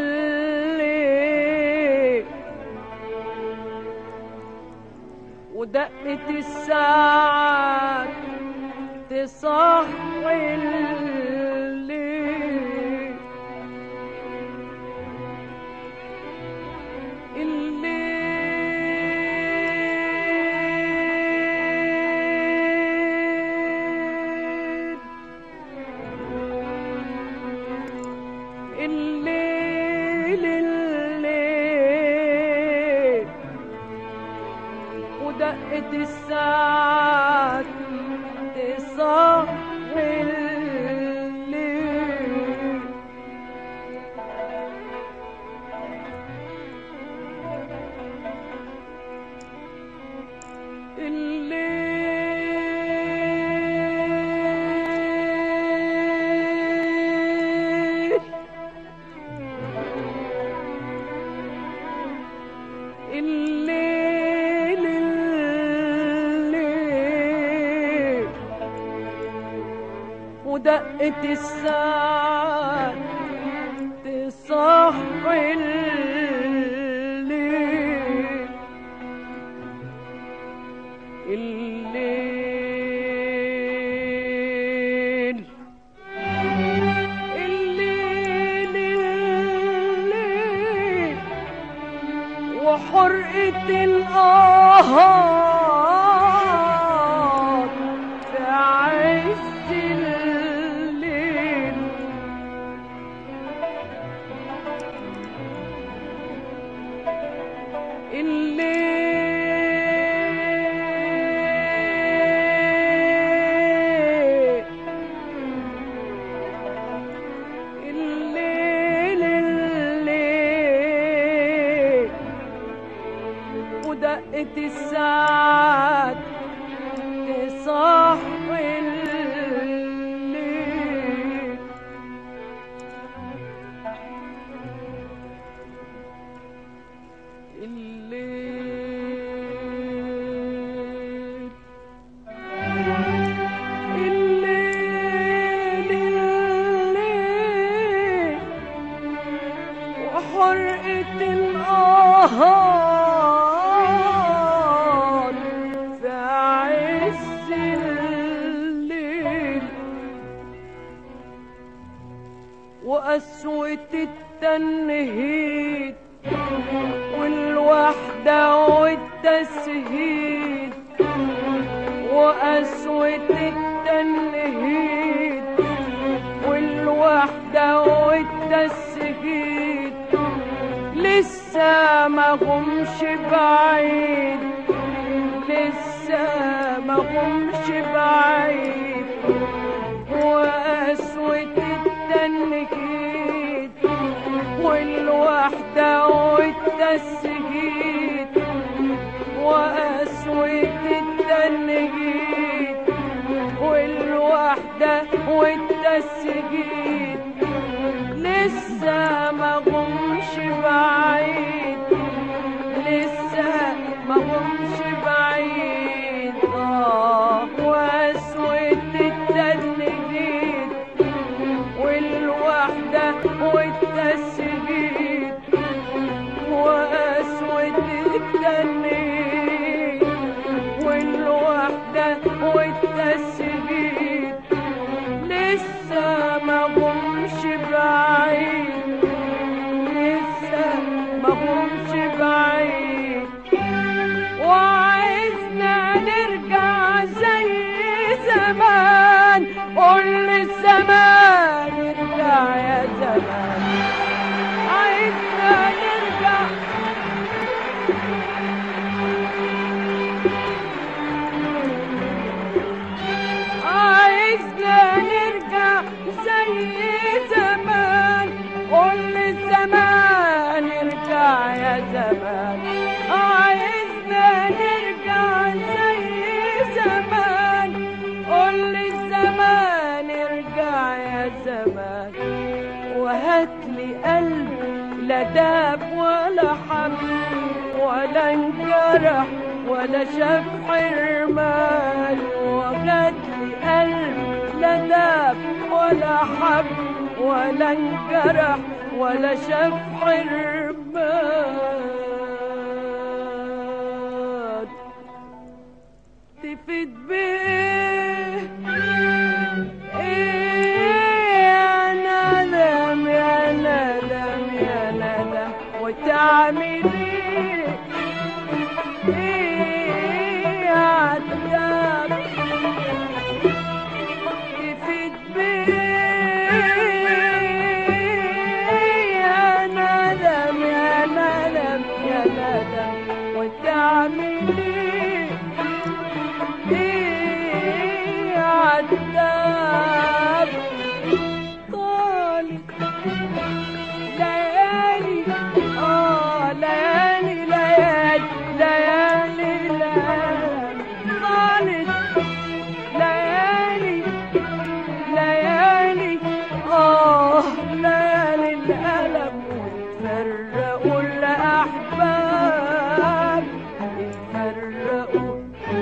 الليل ودقة الساعات تصحي الليل الليل الليل الليل ودقة الساعات تصحي الليل الليل الليل الليل ودقة الساعات تصحي الليل الليل الليل الليل وحرقة الآهات في عز الليل الليل الليل الليل ودقة الساعات تصحي الليل الليل الليل الليل وحرقة الآهات في عز الليل وقسوة التنهيد والوحدة والتسهيد وقسوة التنهيد والوحدة والتسهيد لسه ما همش بعيد لسه ما همش بعيد وقسوة التنكيد والوحدة والتسجيد وقسوة التنكيد والوحدة والتسجيد لسه ما همش بعيد لسه ما همش بعيد آه وقسوة التنكيد والوحدة والتسجيل وقسوة التنين والوحدة والتسجيل لسه ما همش بعيد لسه ما همش بعيد وعايزنا نرجع زي زمان قول للزمان ارجع يا زمان عايزنا نرجع عايزنا نرجع زي زمان قول للزمان ارجع يا زمان عايزنا نرجع زي زمان قول للزمان ارجع يا زمان وهاتلي قلب لا داب ولا حب ولا انجرح ولا شاف حرمان وهاتلي قلب لا داب ولا حب ولا انجرح ولا شاف حرمان تفيد بيه ايه يا ندم يا ندم يا ندم وتعمل ايه ايه يا عذاب تفيد بيه يا ندم يا ندم يا ندم وتعمل ايه ايه يا عذاب طالب ليالي اه ليالي ليالي ليالي ليالي طالت ليالي ليالي اه ليالي الألم وتفرقوا الأحباب اتفرقوا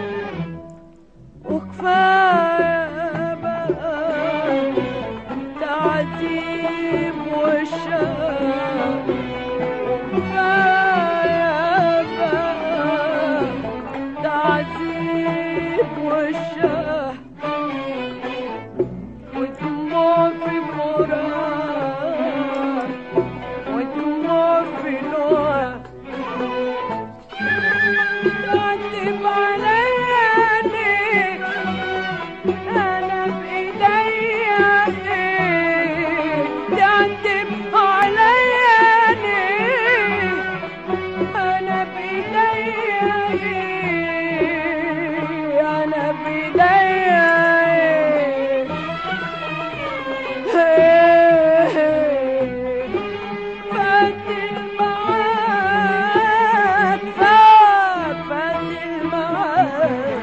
وكفاية بقى تعذيب وشاق وكفاية بقى تعذيب وشاق ودموع في مرار ودموع في نوع تعتب عليا ليه انا بايديا ايه تعتب عليا ليه انا بايديا ايه انا بايديا ايه فات الميعاد فات فات الميعاد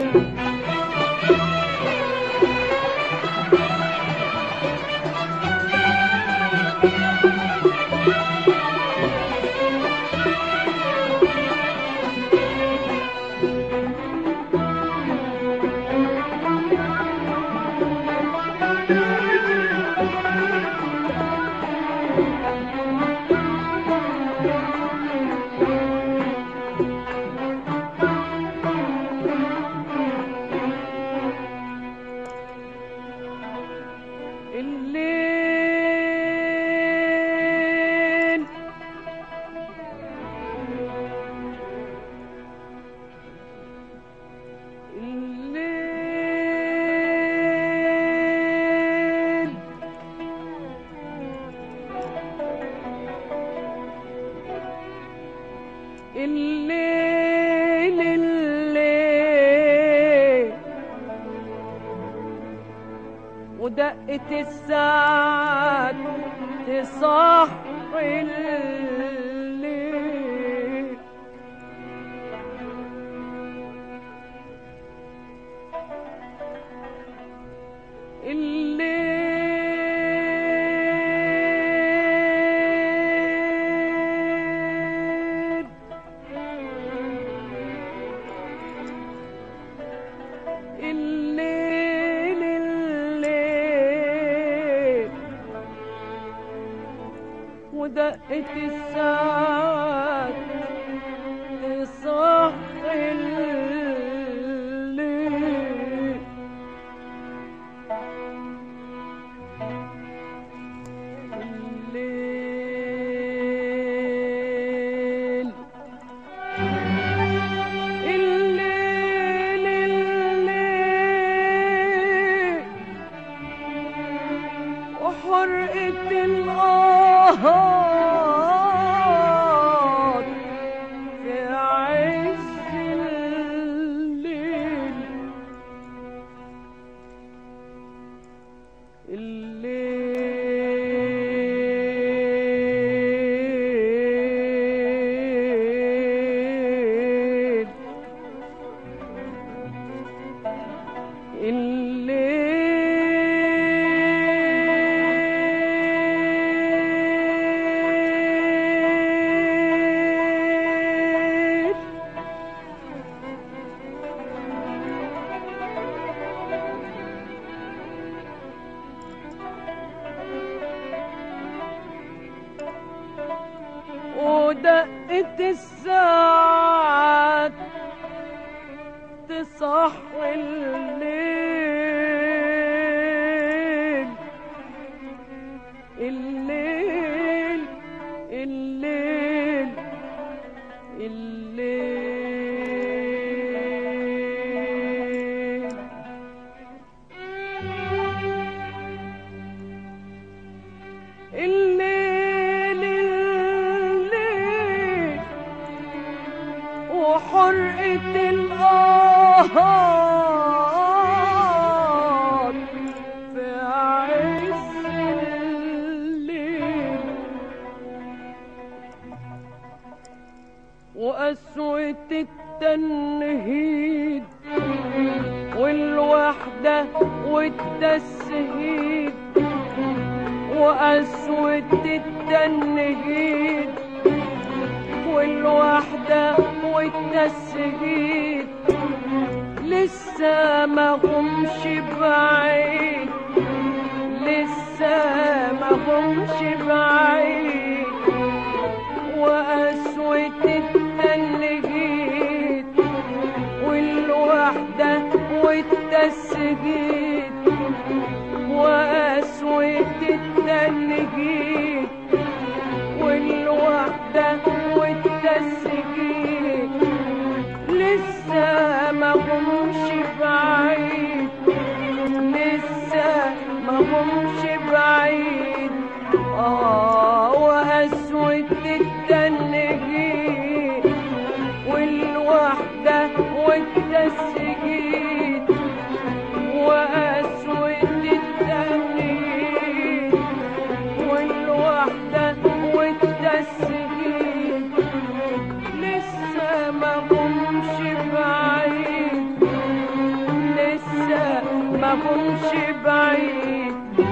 الليل الليل الليل الليل ودقة الساعات تصحي الليل الليل الليل الليل ودقة الساعات تصحي الليل الليل الليل الليل وحرقة الآهات في عز الليل الليل الليل ودقة الساعات تصحي الليل الليل الليل الليل الليل الليل وحرقة الآهات في عز الليل وقسوة التنهيد والوحدة والتسهيد وقسوة التنهيد والوحدة والتسهيد لسه ما همش بعيد لسه ما همش بعيد وقسوة التنهيد والوحدة والتسجيل وقسوة التنهيد والوحدة والتسجيل لسه ما همش بعيد لسه ما همش بعيد اه وقسوة التنهيد والوحدة والتسجيل وقسوة التنهيد والوحدة والتسجيل لسه ما همش بعيد همش بعيد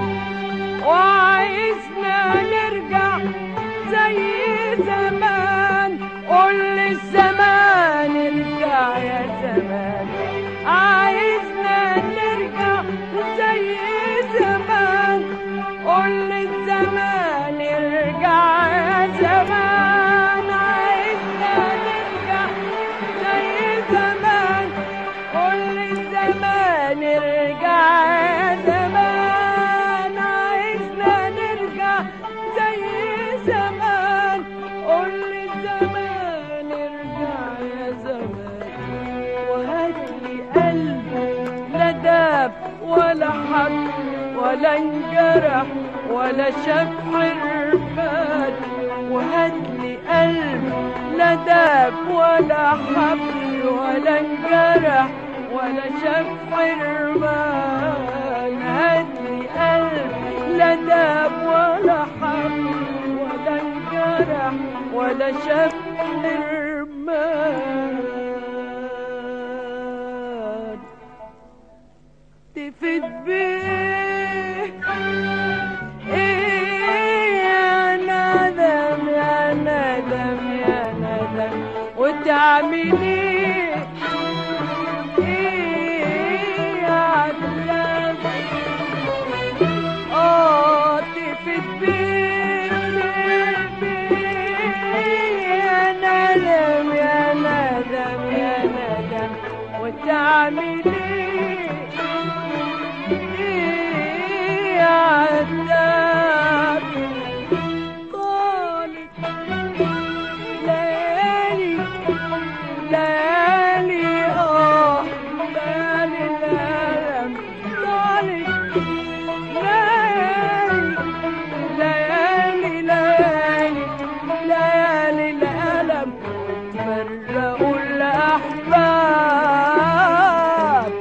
وعايزنا نرجع زي زمان قول الزمان ارجع يا زمان عايزنا نرجع زي زمان قول الزمان ارجع يا زمان عايزنا نرجع زي زمان قول الزمان ارجع يا زمان عايزنا نرجع زي زمان قول الزمان ارجع يا زمان وهاتلي قلب لا داب ولا حب ولا انجرح ولا شاف حرمان وهاتلي قلب لا داب ولا حب ولا انجرح ولا شاف حرمان هاتلي قلب لا داب ولا حب ولا انجرح ولا شاف حرمان تفيد بيه ايه يا ندم يا ندم يا ندم وتعمل ايه ايه يا عذاب اه تفيد بيه بيه يا ندم يا ندم يا ندم وتعمل ايه ايه يا عذاب طالت ليالي ليالي اه ليالي الألم طالت ليالي ليالي ليالي ليالي الألم وتفرقوا الأحباب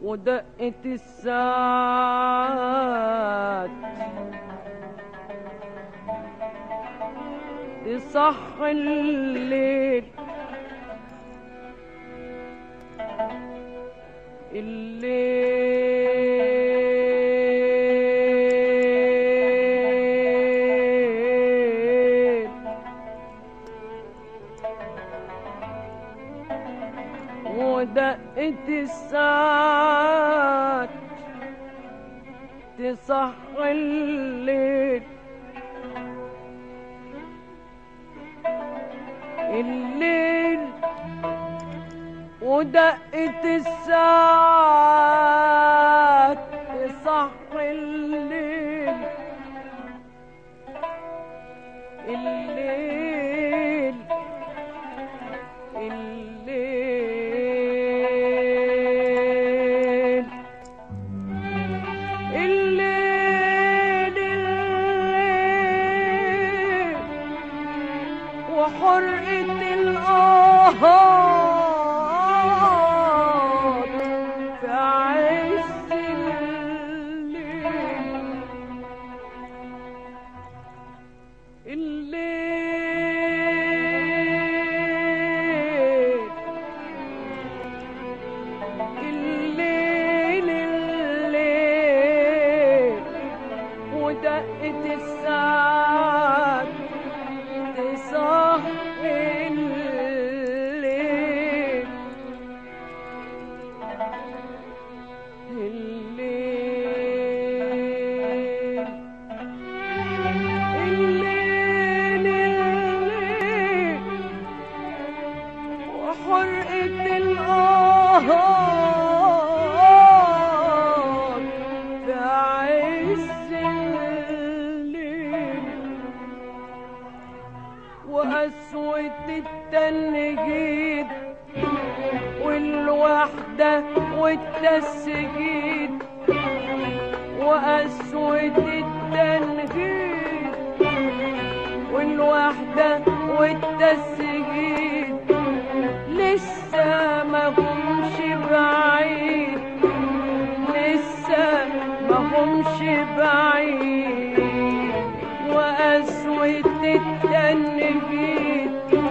ودقت الساعات تصح الليل الليل ودقت الساعات تصح الليل الليل ودقت الساعات تصح الليل الليل الليل الليل الليل وحرقة الآهات في عز الليل الليل الليل الليل ودقت الساعات تصحي الليل الليل الليل الليل وحرقة الآهات في عز الليل وقسوة التنجيد والوحدة والتسجيد وقسوة التنجيد والوحدة والتسجيل لسه ما همش بعيد لسه ما همش بعيد وقسوة التنجيد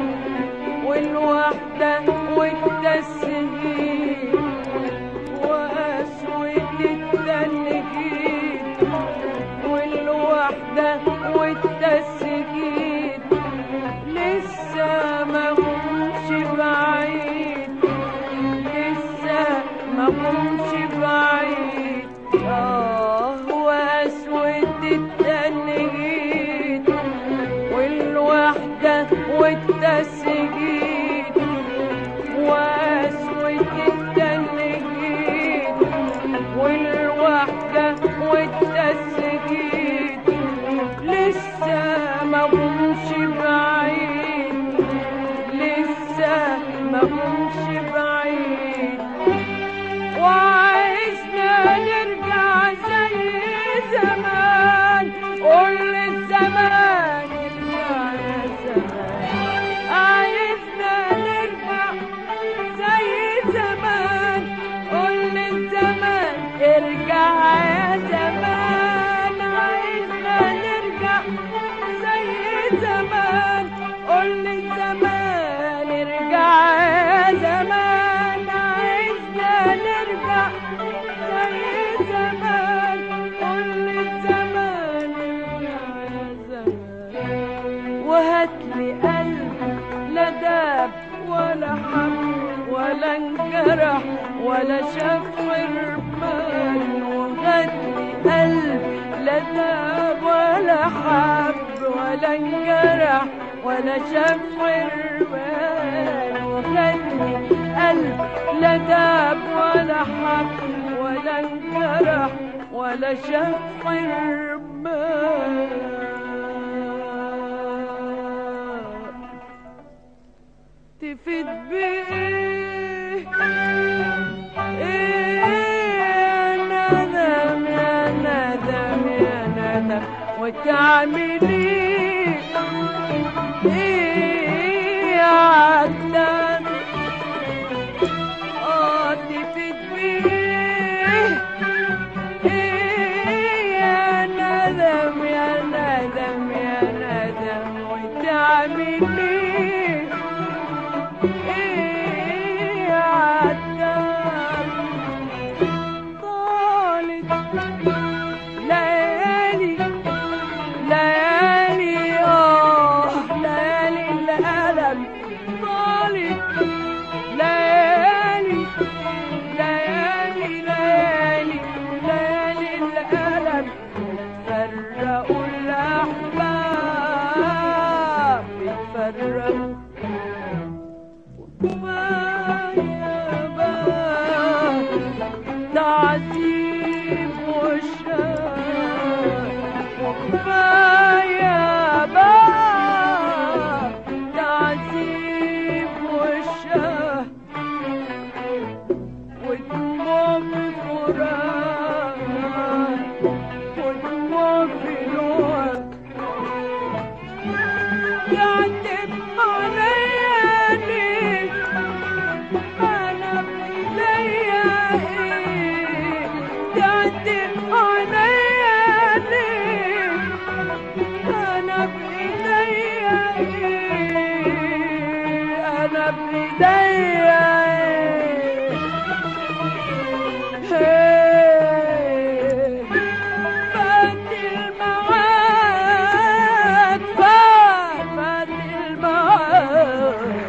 والوحدة والتسجيل وقسوة التنجيد والوحدة والتسجيل لسه ما همش بعيد لسه ما همش بعيد آه وقسوة التنجيد والوحدة والتسجيل وقسوة التنجيد والوحدة والتسجيل لسه ما همش بعيد لسه ما همش بعيد وعايزنا نرجع زي زمان قول الزمان ارجع يا زمان عايزنا نرجع زي زمان قول الزمان ارجع يا زمان عايزنا نرجع زي زمان قول الزمان ارجع يا زمان عايزنا نرجع زي زمان قول الزمان ارجع يا زمان وهاتلي قلب لا داب ولا حب ولا انجرح ولا شاف حرمان وهاتلي قلب لا داب ولا حب ولا انجرح ولا شاف حرمان وهاتلي قلب لا داب ولا حب ولا انجرح ولا شاف حرمان تفيد بإيه إيه يا ندم يا ندم يا ندم وتعملي إيه يا عدم آه تفيد بإيه ليالي ليالي ليالي الألم فرقوا الأحباب اتفرقوا وكفاية بقى تعذيب وشاق وكفاية بقى تعذيب وشاق ودموع في فراق ودموع في لوعك يعتب عليا ليه انا بايديا ايه تعتب عليا ليه انا بايديا ايه انا بايديا ايه فات الميعاد فات فات الميعاد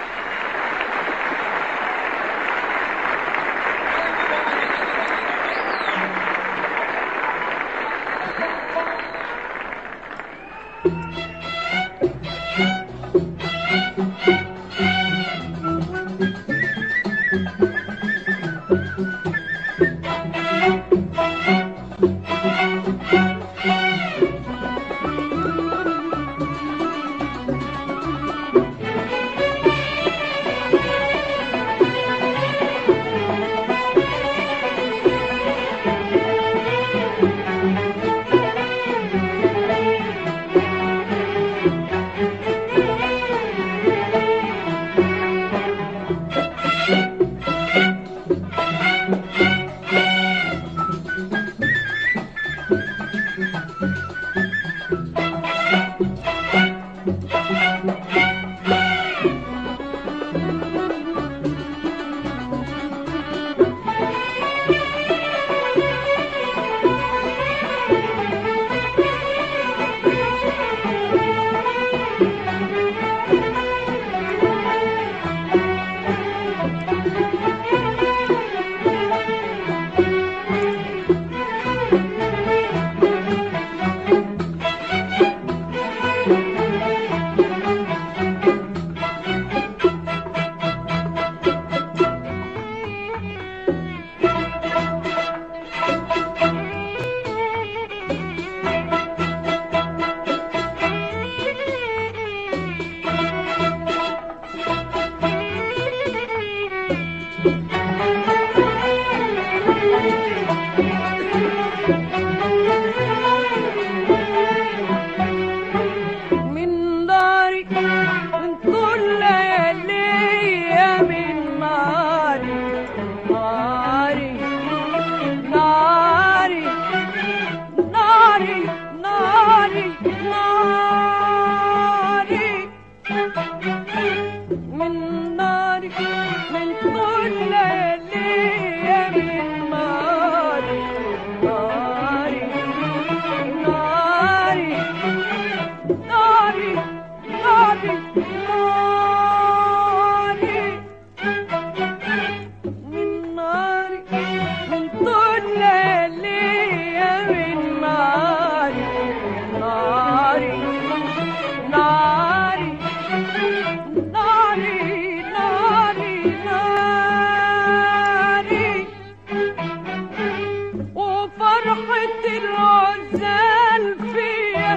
من ناري من كل ليالي من ناري ناري ناري ناري ناري ناري من ناري من كل ليالي من ناري ناري ناري ناري ناري ناري من ناري من طول ليالي من ناري ناري ناري ناري ناري ناري وفرحة العزال فيا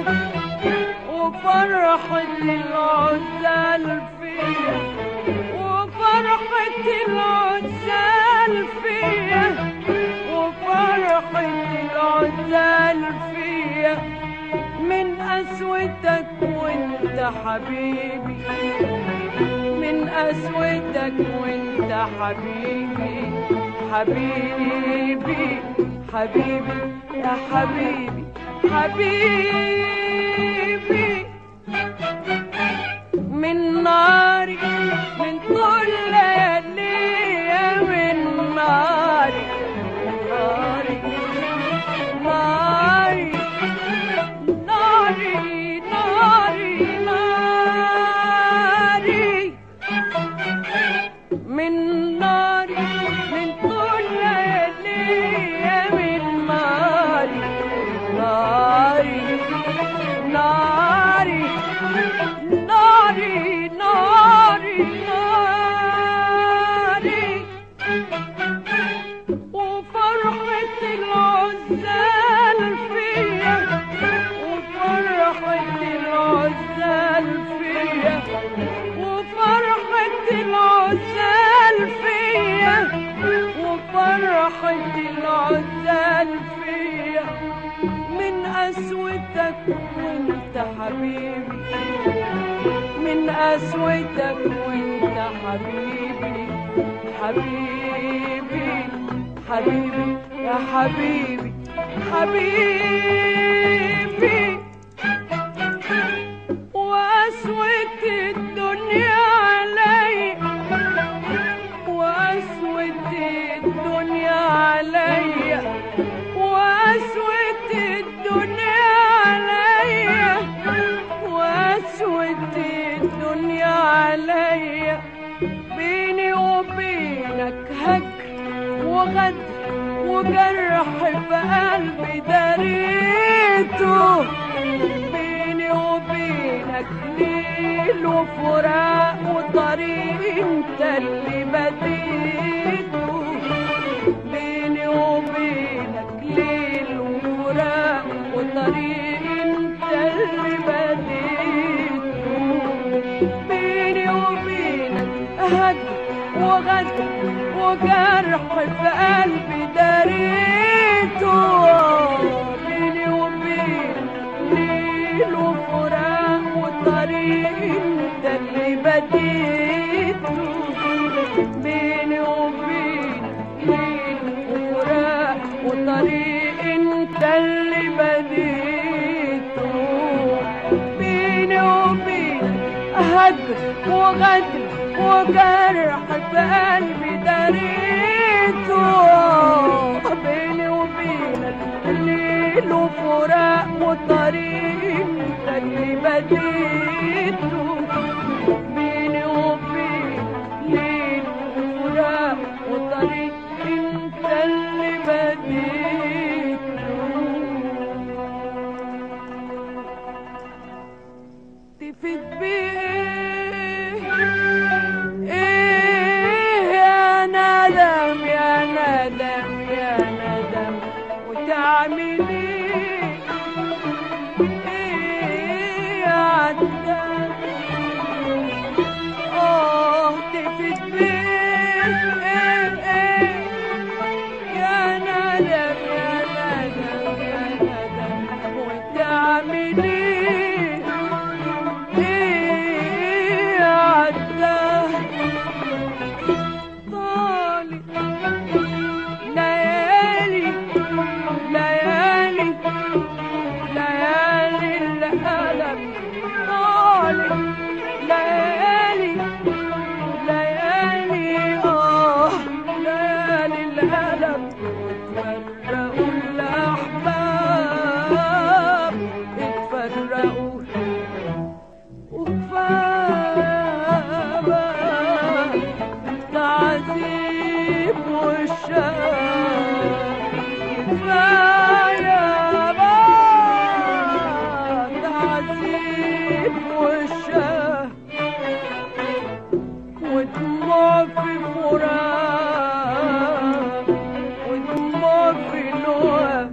وفرحة العزال فيا وفرحة العزال فيا وفرحة العزال فيا من قسوتك وانت حبيبي من قسوتك وانت حبيبي حبيبي حبيبي يا حبيبي حبيبي من ناري من طول ليالي من ناري ناري ناري ناري ناري ناري من ناري قسوة العزال فيا من قسوتك وانت حبيبي من قسوتك وانت حبيبي حبيبي حبيبي يا حبيبي حبيبي وقسوة الدنيا علي وقسوة الدنيا علي وقسوة الدنيا علي وقسوة الدنيا علي بيني وبينك هجر وغدر وجرح في قلبي دريته بيني وبينك ليل وفراق وطريق انت اللي بديته بيني وبينك ليل وفراق وطريق انت اللي بديته بيني وبينك هجر وغدر وجرح في قلبي دريته بيني وبينك ليل وفراق وطريق انت اللي بديته بيني وبينك ليل وفراق وطريق انت اللي بديته بيني وبينك هجر وغدر وجرح في قلبي دريته بيني وبينك ليل وفراق وطريق انت اللي بديته بيني وبينك ليل وفراق وطريق انت اللي بديته تفيد بيه ايه يا ندم يا ندم يا ندم وتعمل ايه ايه يا عدم اه تفيد بيه ايه ايه يا ندم يا ندم يا ندم وتعمل ايه ايه عداه طالي ليالي ليالي ليالي الألم طالي ليالي ليالي آه ليالي الألم اتفرقوا الأحباب اتفرقوا وكفاية تعذيب والشام كفاية بقى تعذيب والشام ودموع في فراق ودموع في لوام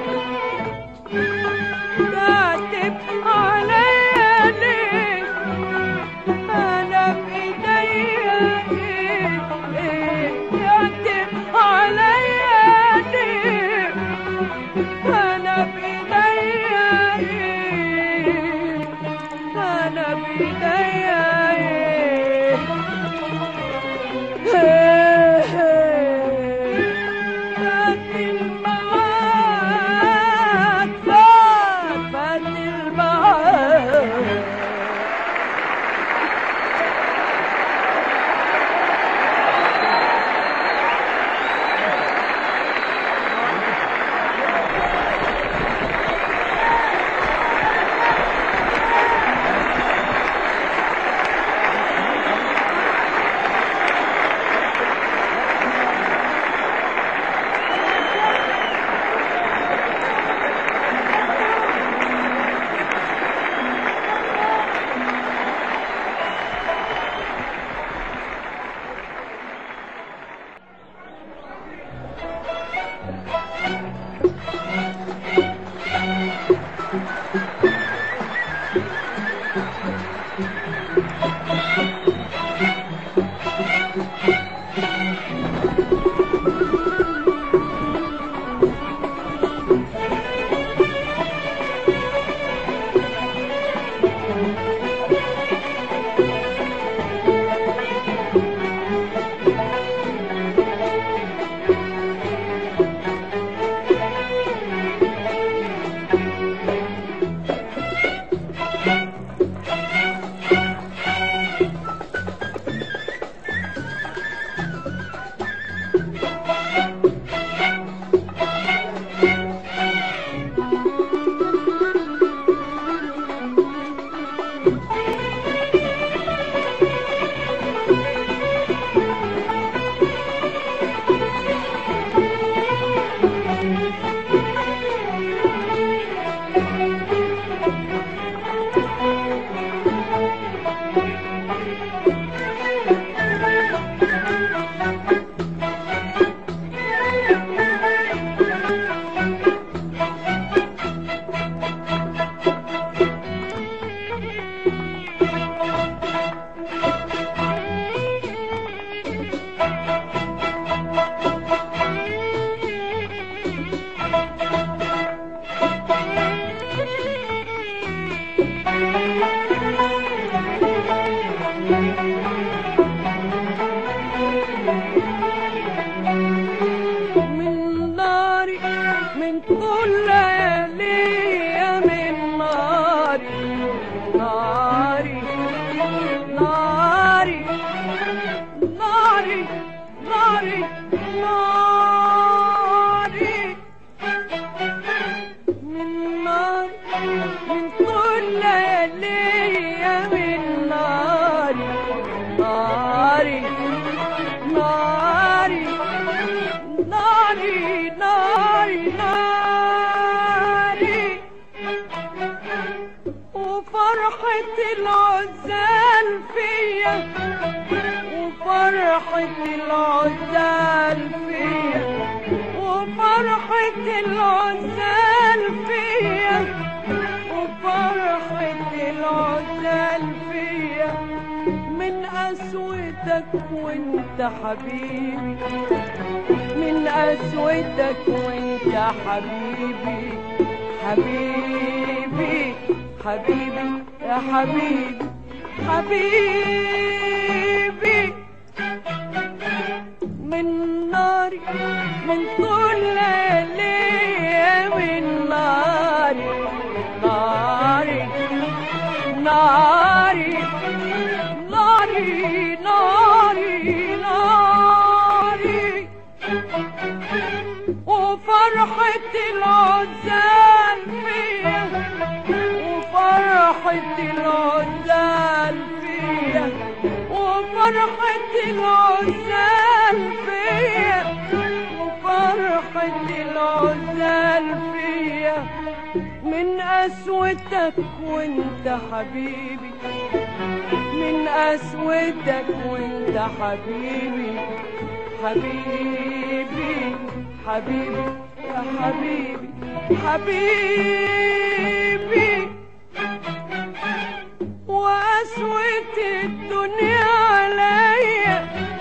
كاتب عليا ليه انا بايديا ايه ايه كاتب عليا ليه ناري ناري من نار من طول ليالي من ناري ناري ناري ناري ناري ناري وفرحة العزال فيا وفرحة العزال فيا وفرحة العزال فيا وفرحة العزال فيا من قسوتك وانت حبيبي من قسوتك وانت حبيبي حبيبي حبيبي يا حبيبي حبيبي من ناري من طول ليالي من ناري ناري ناري ناري ناري ناري وفرحة العزال فيا وفرحة العزال فيا وفرحة العزال فيا وفرحة العزال فيا من قسوتك وانت حبيبي من قسوتك وانت حبيبي حبيبي حبيبي يا حبيبي حبيبي وقسوة الدنيا عليا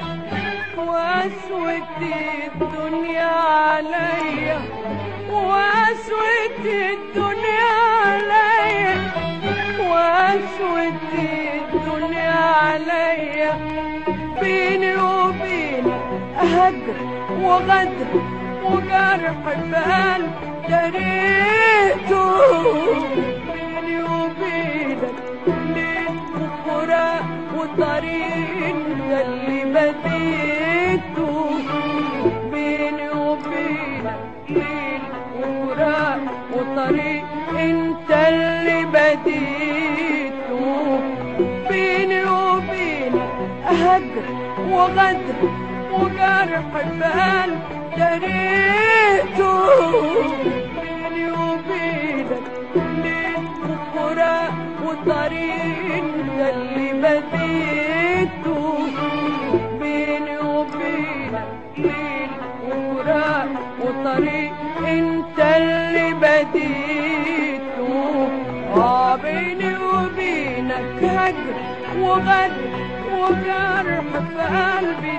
وقسوة الدنيا عليا وقسوة الدنيا عليا وقسوة الدنيا عليا بيني وبينك هجر وغدر وجرح بال دريته بيني وبينك ليل وفراق وطريق انت اللي بديته بيني وبينك ليل وفراق وطريق انت اللي بديته بيني وبينك هجر وغدر وجرح بال دريته بيني وبينك ليل وفراق وطريق انت اللي بديته بيني وبينك ليل وفراق وطريق انت اللي بديته اه بيني وبينك هجر وغدر وجرح في قلبي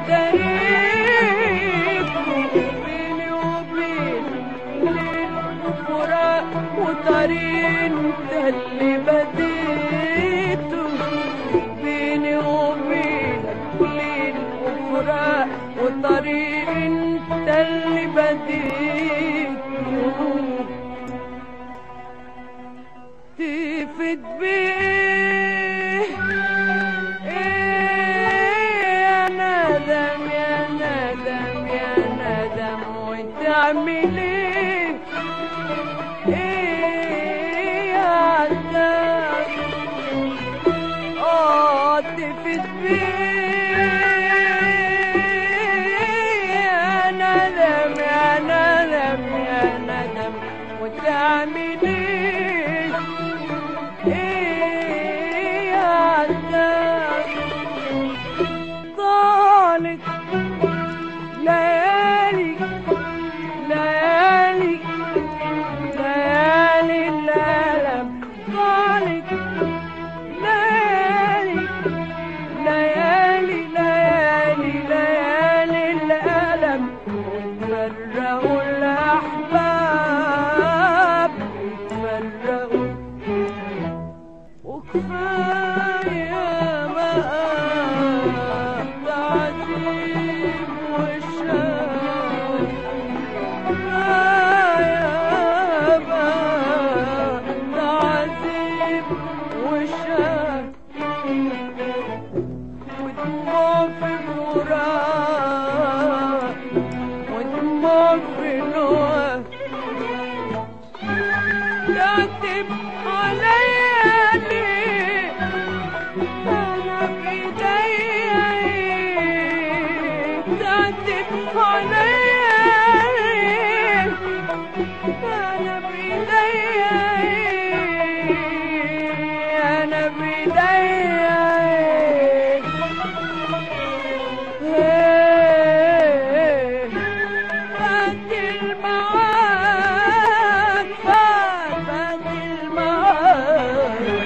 دريته بيني وبينك ليل وفراق وطريق انت اللي بديته بيني وبينك ليل وفراق وطريق انت اللي بديته تفت بيه ايه يا ندم يا ندم يا ندم وتعمل ايه ايه يا عذاب اه تفت بيه يا ندم يا ندم يا ندم وتعمل ايه ايه يا عذاب طالت ليالي ليالي تعدت عليا انا بايديا انا بايديا فات المعاد فات فات المعاد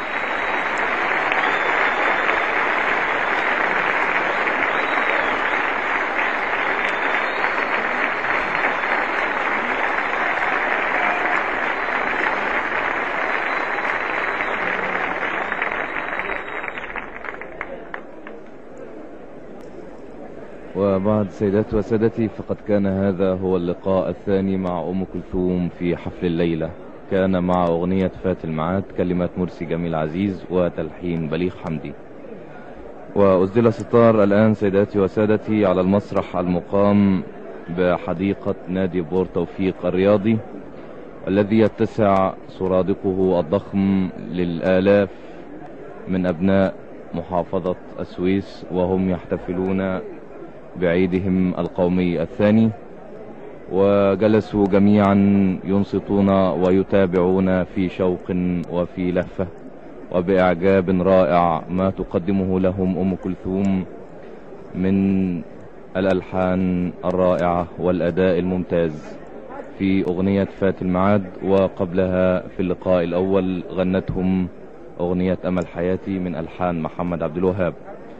وبعد سيداتي وسادتي فقد كان هذا هو اللقاء الثاني مع أم كلثوم في حفل الليلة كان مع أغنية فات المعاد كلمات مرسي جميل عزيز وتلحين بليغ حمدي وأسدل ستار الآن سيداتي وسادتي على المسرح المقام بحديقة نادي بور توفيق الرياضي الذي يتسع سرادقه الضخم للآلاف من أبناء محافظة السويس وهم يحتفلون بعيدهم القومي الثاني وجلسوا جميعا ينصتون ويتابعون في شوق وفي لهفة وبإعجاب رائع ما تقدمه لهم أم كلثوم من الألحان الرائعة والأداء الممتاز في أغنية فات المعاد وقبلها في اللقاء الأول غنتهم أغنية أمل حياتي من ألحان محمد عبد الوهاب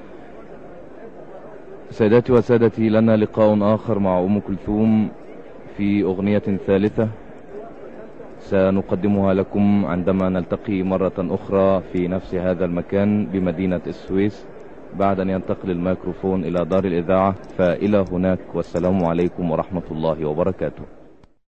سيداتي وسادتي لنا لقاء آخر مع أم كلثوم في أغنية ثالثة سنقدمها لكم عندما نلتقي مرة أخرى في نفس هذا المكان بمدينة السويس بعد أن ينتقل الميكروفون إلى دار الإذاعة فإلى هناك والسلام عليكم ورحمة الله وبركاته